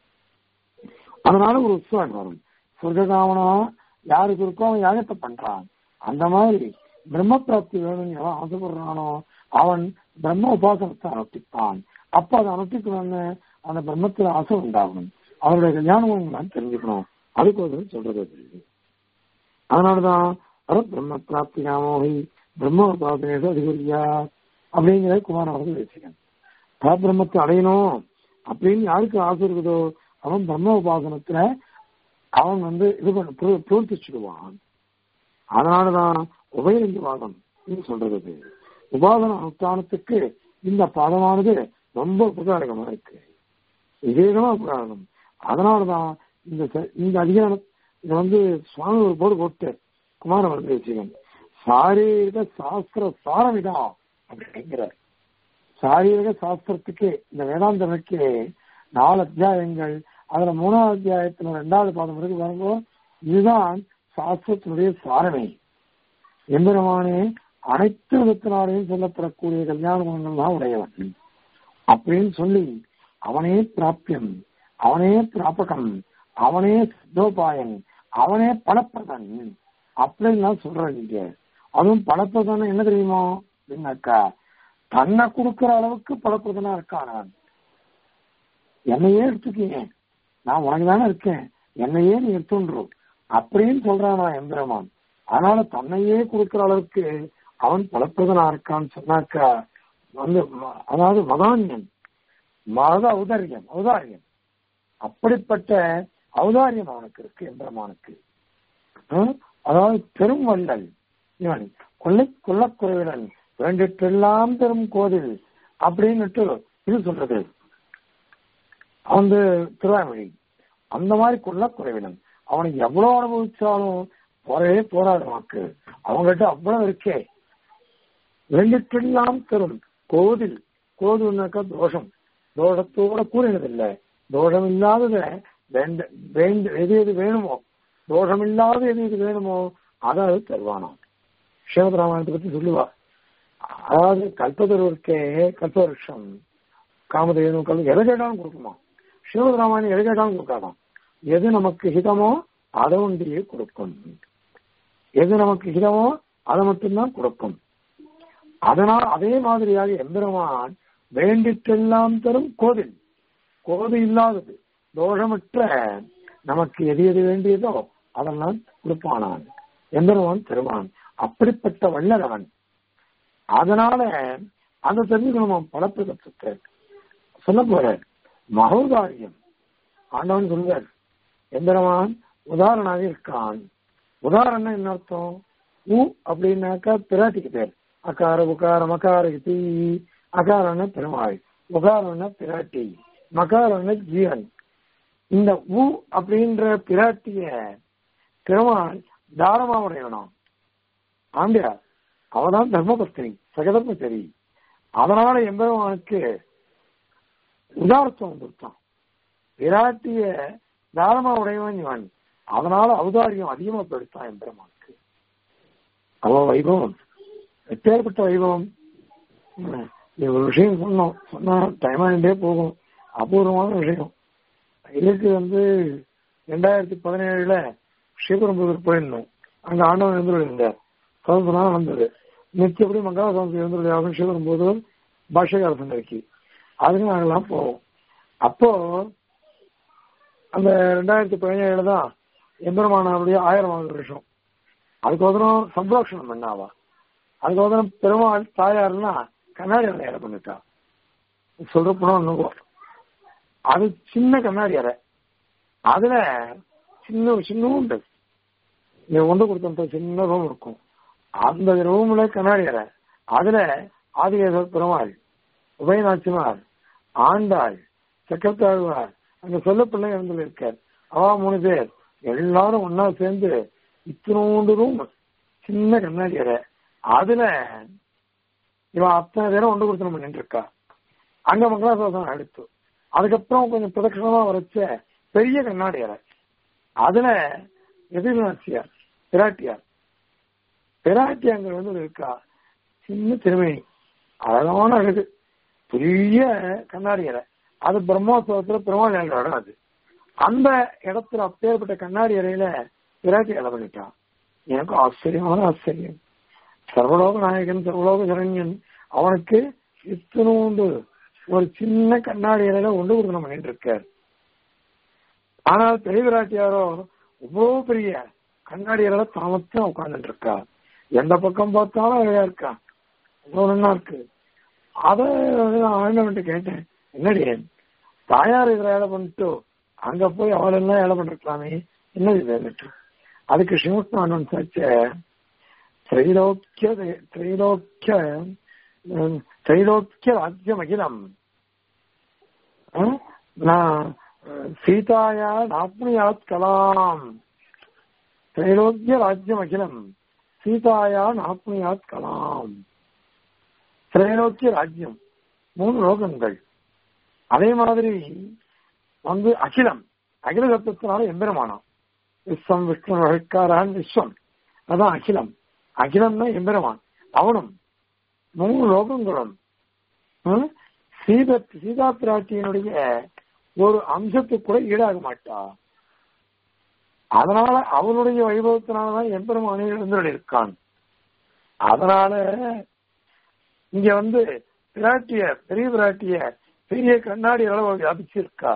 அதனால ஒரு உற்சவம் வரும் சொர்க்ககாமனா யாருக்கு இருக்கோ அவன் யாகத்தை பண்றான் அந்த மாதிரி பிரம்ம பிராப்தி வேணும்னு எவன் ஆசைப்படுறானோ அவன் பிரம்ம உபாசனத்தை அனுஷ்டிப்பான் அப்ப அதை அனுஷ்டிக்கணும்னு அந்த பிரம்மத்துல ஆசை உண்டாகும் அவருடைய கல்யாணம் தெரிஞ்சுக்கணும் அதுக்கு சொல்றது அது அதனாலதான் அர பிரம்ம பிராப்தி நாமோகி பிரம்ம உபாசனேஷ அதிகரியா அப்படிங்கிறத குமார அவர்கள் வச்சுக்கணும் பரபிரம்மத்தை அடையணும் அப்படின்னு யாருக்கு ஆசை இருக்குதோ அவன் பிரம்ம உபாசனத்துல அவன் வந்து இது பண்ண பிரவர்த்திச்சுடுவான் அதனாலதான் உபயலிங்க வாதம் சொல்றது உபாசன அனுஷ்டானத்துக்கு இந்த பாதமானது ரொம்ப உபகாரகமா இருக்கு விவேகமா உபகாரம் அதனாலதான் இந்த இந்த அதிகாரம் இது வந்து சுவாமி ஒரு போர்டு போட்டு குமார வரதேசிகன் சாரீரிக சாஸ்திர சாரமிதா அப்படிங்கிறார் சாரீரிக சாஸ்திரத்துக்கு இந்த வேதாந்தனுக்கு நாலு அத்தியாயங்கள் அதுல மூணாவது அத்தியாயத்துல ரெண்டாவது பாதம் இருக்கு பாருங்க இதுதான் சாஸ்திரத்தினுடைய சாரமே எம்பெருமானே அனைத்து விதத்தினாலையும் சொல்லப்படக்கூடிய கல்யாண குணங்கள் தான் உடையவன் அப்படின்னு சொல்லி அவனே பிராப்பியம் அவனே பிராபகம் அவனே சித்தோபாயன் அவனே பலப்பதன் அப்படின்லாம் சொல்றீங்க அதுவும் பலப்பதன் என்ன தெரியுமோ அப்படின்னாக்கா தன்னை கொடுக்கிற அளவுக்கு பலப்பதனா இருக்கான் நான் என்னையே எடுத்துக்கீங்க நான் உனக்கு தானே இருக்கேன் என்னையே நீ எடுத்துன்றோம் அப்படின்னு சொல்றான் நான் எந்திரமான் அதனால தன்னையே கொடுக்கிற அளவுக்கு அவன் பலப்பதனா இருக்கான்னு சொன்னாக்கா வந்து அதாவது மதான்யன் மத ஔதாரியம் ஔதாரியம் அப்படிப்பட்ட ஔதாரியம் அவனுக்கு இருக்கு எந்திரமானுக்கு அதாவது பெரும் வள்ளல் இவன் கொள்ளை கொள்ளக்குறைவிலன் வேண்டிட்டெல்லாம் பெரும் கோதில் அப்படின்னுட்டு இது சொல்றது வந்து திருவாய்மொழி அந்த மாதிரி கொள்ளக்குறைவிலன் அவனுக்கு எவ்வளவு அனுபவிச்சாலும் போறவே போராது நமக்கு அவங்ககிட்ட அவ்வளவு இருக்கே வேண்டிட்டெல்லாம் பெரும் கோதில் கோதுனாக்கா தோஷம் தோஷத்தோட கூறினதில்லை தோஷம் இல்லாதத வேண்ட வேண்ட எது எது வேணுமோ தோஷம் இல்லாத எது எது வேணுமோ அதாவது தருவானாம் ஸ்ரீமத் ராமாயணத்தை பத்தி சொல்லுவா அதாவது கல்பதருக்கே கல்பவருஷம் காமதேனு கல் எதை கேட்டாலும் கொடுக்குமா ஸ்ரீமத் ராமாயணம் எதை கேட்டாலும் கொடுக்காதான் எது நமக்கு ஹிதமோ அதை ஒன்றியே கொடுக்கும் எது நமக்கு ஹிதமோ அதை மட்டும்தான் கொடுக்கும் அதனால் அதே மாதிரியாக எம்பெருமான் வேண்டிட்டெல்லாம் தரும் கோவில் கோது இல்லாதது தோஷமற்ற நமக்கு எது எது வேண்டியதோ அதெல்லாம் கொடுப்பானான் எம்பெருமான் தருவான் அப்படிப்பட்ட வல்லரவன் அதனால அந்த தெரிஞ்சுக்கணும் பலப்பிரதத்தை சொல்ல போற மகோதாரியம் ஆண்டவன் சொல்வார் எம்பெருமான் உதாரணாக இருக்கான் உதாரணம் என்ன அர்த்தம் உ அப்படின்னாக்கா பிராட்டிக்கு பேர் அகார உகார மகார தீ அகாரன பெருமாள் உகாரன பிராட்டி மகாரன ஜீவன் இந்த உ அப்படின்ற பிராட்டிய பெருமாள் தாரமா உடையவனாம் ஆண்டியார் அவதான் தர்மபத்தினி சகதர்மச்சரி அதனால எம்பெருமானுக்கு உதாரத்துவம் கொடுத்தான் விராட்டிய தாரமா உடையவன் இவன் அதனால அவதாரியம் அதிகமா பெடுத்தான் எம்பெருமானுக்கு அவ வைபவம் எப்பேற்பட்ட வைபவம் இது ஒரு விஷயம் சொன்னோம் சொன்னா டைம் ஆகிட்டே போகும் அபூர்வமான விஷயம் இதுக்கு வந்து ரெண்டாயிரத்தி பதினேழுல ஸ்ரீபெரும்புதூர் போயிருந்தோம் அங்க ஆண்டவன் எழுந்துள்ள இருந்தார் சதந்தனா நடந்தது நிச்சயப்படி மங்கள சதந்திரம் எழுந்துள்ள யாரும் ஸ்ரீபெரும்புதூர் பாஷகார சந்தைக்கு அதுக்கு நாங்கெல்லாம் போவோம் அப்போ அந்த ரெண்டாயிரத்தி பதினேழுல தான் எம்பெருமானாருடைய ஆயிரமாவது வருஷம் அதுக்கோசரம் சம்பரோஷணம் பண்ணாவா அதுக்கோசரம் பெருமாள் தாயார்னா கண்ணாடி அறை பண்ணிட்டா சொல்ற போனோம் அது சின்ன கண்ணாடி அறை அதுல சின்ன சின்ன உண்டு நீ ஒன்று கொடுத்த சின்ன ரூம் இருக்கும் அந்த ரூம்ல கண்ணாடி அறை அதுல ஆதிகேசர் பெருமாள் உபயநாச்சிமார் ஆண்டாள் சக்கரத்தாழ்வார் அங்க சொல்ல பிள்ளை இருந்து இருக்கார் அவா மூணு பேர் எல்லாரும் ஒன்னா சேர்ந்து இத்தினோண்டு ரூம் சின்ன கண்ணாடி அறை அதுல இவன் அத்தனை பேரும் ஒன்று கொடுத்து பண்ணிட்டு இருக்கா அங்க மங்களாசாசனம் எடுத்து அதுக்கப்புறம் கொஞ்சம் பிரதட்சணமா வரைச்ச பெரிய கண்ணாடி அறை அதுல எதிர்நாச்சியார் பிராட்டியார் பிராட்டி அங்க வந்து இருக்கா சின்ன திருமணி அழகான அழகு பெரிய கண்ணாடி அறை அது பிரம்மோத்சவத்துல பெருமாள் இடம் அது அந்த இடத்துல அப்பேற்பட்ட கண்ணாடி அறையில பிராட்டி இடம் பண்ணிட்டான் எனக்கு ஆச்சரியமான ஆச்சரியம் சர்வலோக நாயகன் சர்வலோக சரண்யன் அவனுக்கு இத்தனோண்டு ஒரு சின்ன கண்ணாடி அறையில ஒன்று கொடுக்கணும் பண்ணிட்டு இருக்கார் ஆனால் பெரிய விராட்டியாரோ இவ்வளவு பெரிய கண்ணாடி அறையில தாமத்தான் உட்கார்ந்துட்டு இருக்கா எந்த பக்கம் பார்த்தாலும் அழகா இருக்கா இவ்வளவு நல்லா இருக்கு அத ஆண்டவன்ட்டு கேட்டேன் என்னடி தாயார் இதுல வேலை பண்ணிட்டு அங்க போய் அவள் எல்லாம் வேலை பண்ணிருக்கலாமே என்னது வேலைட்டு அதுக்கு ஸ்ரீமுஷ்ணானன் சாச்ச त्रैलोक्य त्रैलोक्य त्रैलोक्य राज्यमखिलम् सीताया नाप्नुयात् कलाम् त्रैलोक्य राज्यमखिलम् சீதாயா நாப்னுயாத் கலாம் திரைநோக்கிய ராஜ்யம் மூணு லோகங்கள் அதே மாதிரி வந்து அகிலம் அகில சப்தத்தினால எம்பெருமானம் விஸ்வம் விஷ்ணு வழக்காரான் விஸ்வம் அதான் அகிலம் அகிலம்னா எம்பெருமான் அவனும் மூணு லோகங்களும் சீத சீதா பிராட்டியினுடைய ஒரு அம்சத்துக்கு கூட ஈடாக மாட்டா அதனால அவனுடைய வைபவத்தினாலதான் எம்பெருமானே எழுந்துள்ள இருக்கான் அதனால இங்க வந்து பிராட்டிய பெரிய பிராட்டிய பெரிய கண்ணாடி அளவு வியாபிச்சிருக்கா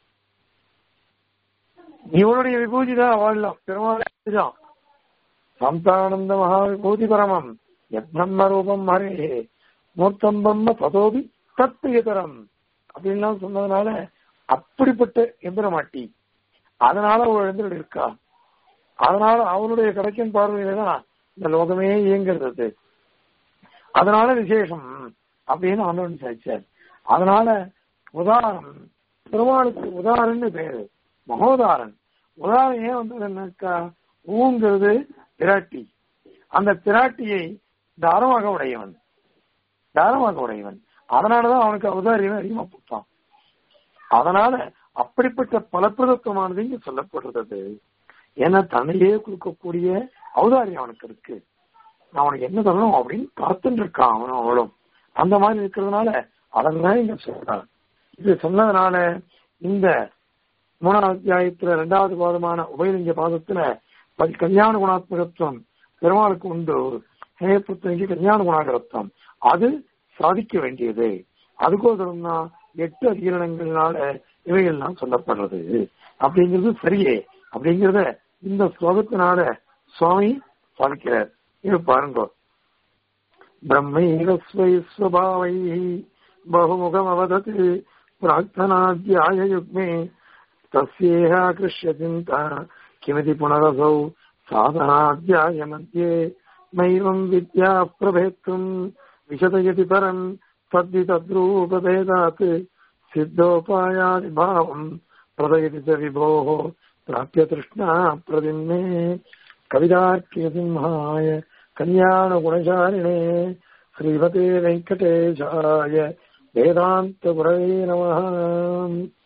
இவனுடைய விபூதி தான் வாழலாம் பெருமாள் தான் சந்தானந்த மகா விபூதி பரமம் எப்ரம்ம ரூபம் ஹரே மூர்த்தம் பிரம்ம ததோபி தத்து இதரம் அப்படின்லாம் சொன்னதுனால அப்படிப்பட்ட எந்திரமாட்டி அதனால அவள் எழுந்து இருக்கா அதனால அவனுடைய கிடைக்கும் பார்வையில தான் இந்த லோகமே இயங்குறது அதனால விசேஷம் அப்படின்னு ஆண்டவன் சாய்ச்சார் அதனால உதாரணம் பெருமாளுக்கு உதாரன்னு பேரு மகோதாரன் உதாரணம் ஏன் வந்து என்னக்கா ஊங்கிறது பிராட்டி அந்த பிராட்டியை தாரமாக உடையவன் தாரமாக உடையவன் அதனாலதான் அவனுக்கு அவதாரியம் அதிகமா கொடுத்தான் அதனால அப்படிப்பட்ட பலப்பிரதத்துவமானது இங்க சொல்லப்படுறது ஏன்னா தன்னையே கொடுக்கக்கூடிய அவதாரியம் அவனுக்கு இருக்கு நான் அவனுக்கு என்ன சொல்லணும் அப்படின்னு காத்துட்டு இருக்கான் அவனும் அவளும் அந்த மாதிரி இருக்கிறதுனால அதெல்லாம் இங்க சொல்றான் இது சொன்னதுனால இந்த மூணாவது அத்தியாயத்துல இரண்டாவது பாதமான உபயலிங்க பாதத்துல கல்யாண குணாத்மகத்துவம் பெருமாளுக்கு உண்டு ஹேபுத்தனைக்கு கல்யாண குணாகரத்துவம் அது சாதிக்க வேண்டியது அதுக்கோசரம் தான் எட்டு அதிகரணங்களால இவையெல்லாம் சொல்லப்படுறது அப்படிங்கிறது சரியே அப்படிங்கிறத இந்த ஸ்லோகத்தினால சுவாமி சாதிக்கிறார் இது பாருங்க பிரம்மைவ ஸ்வை ஸ்வபாவை பகுமுகம் அவதத் பிரார்த்தனாத்தியாய யுக்மே தஸ்யேஹ கிருஷ்ய சிந்தா கிமதி புனரசௌ சாதனாத்தியாய மத்தியே நைவம் வித்யா பிரபேத்தும் விசதயதி பரம் தத்தி தத்ரூபபேதாத் சித்தோபாயாதி பாவம் பிரதயதி ச விபோः प्राप्य तृष्णा प्रदिन्मे कविदार्क्यसिंहाय कल्याणगुणचारिणे श्रीमते वेङ्कटेशाय वेदान्तगुरवे नमः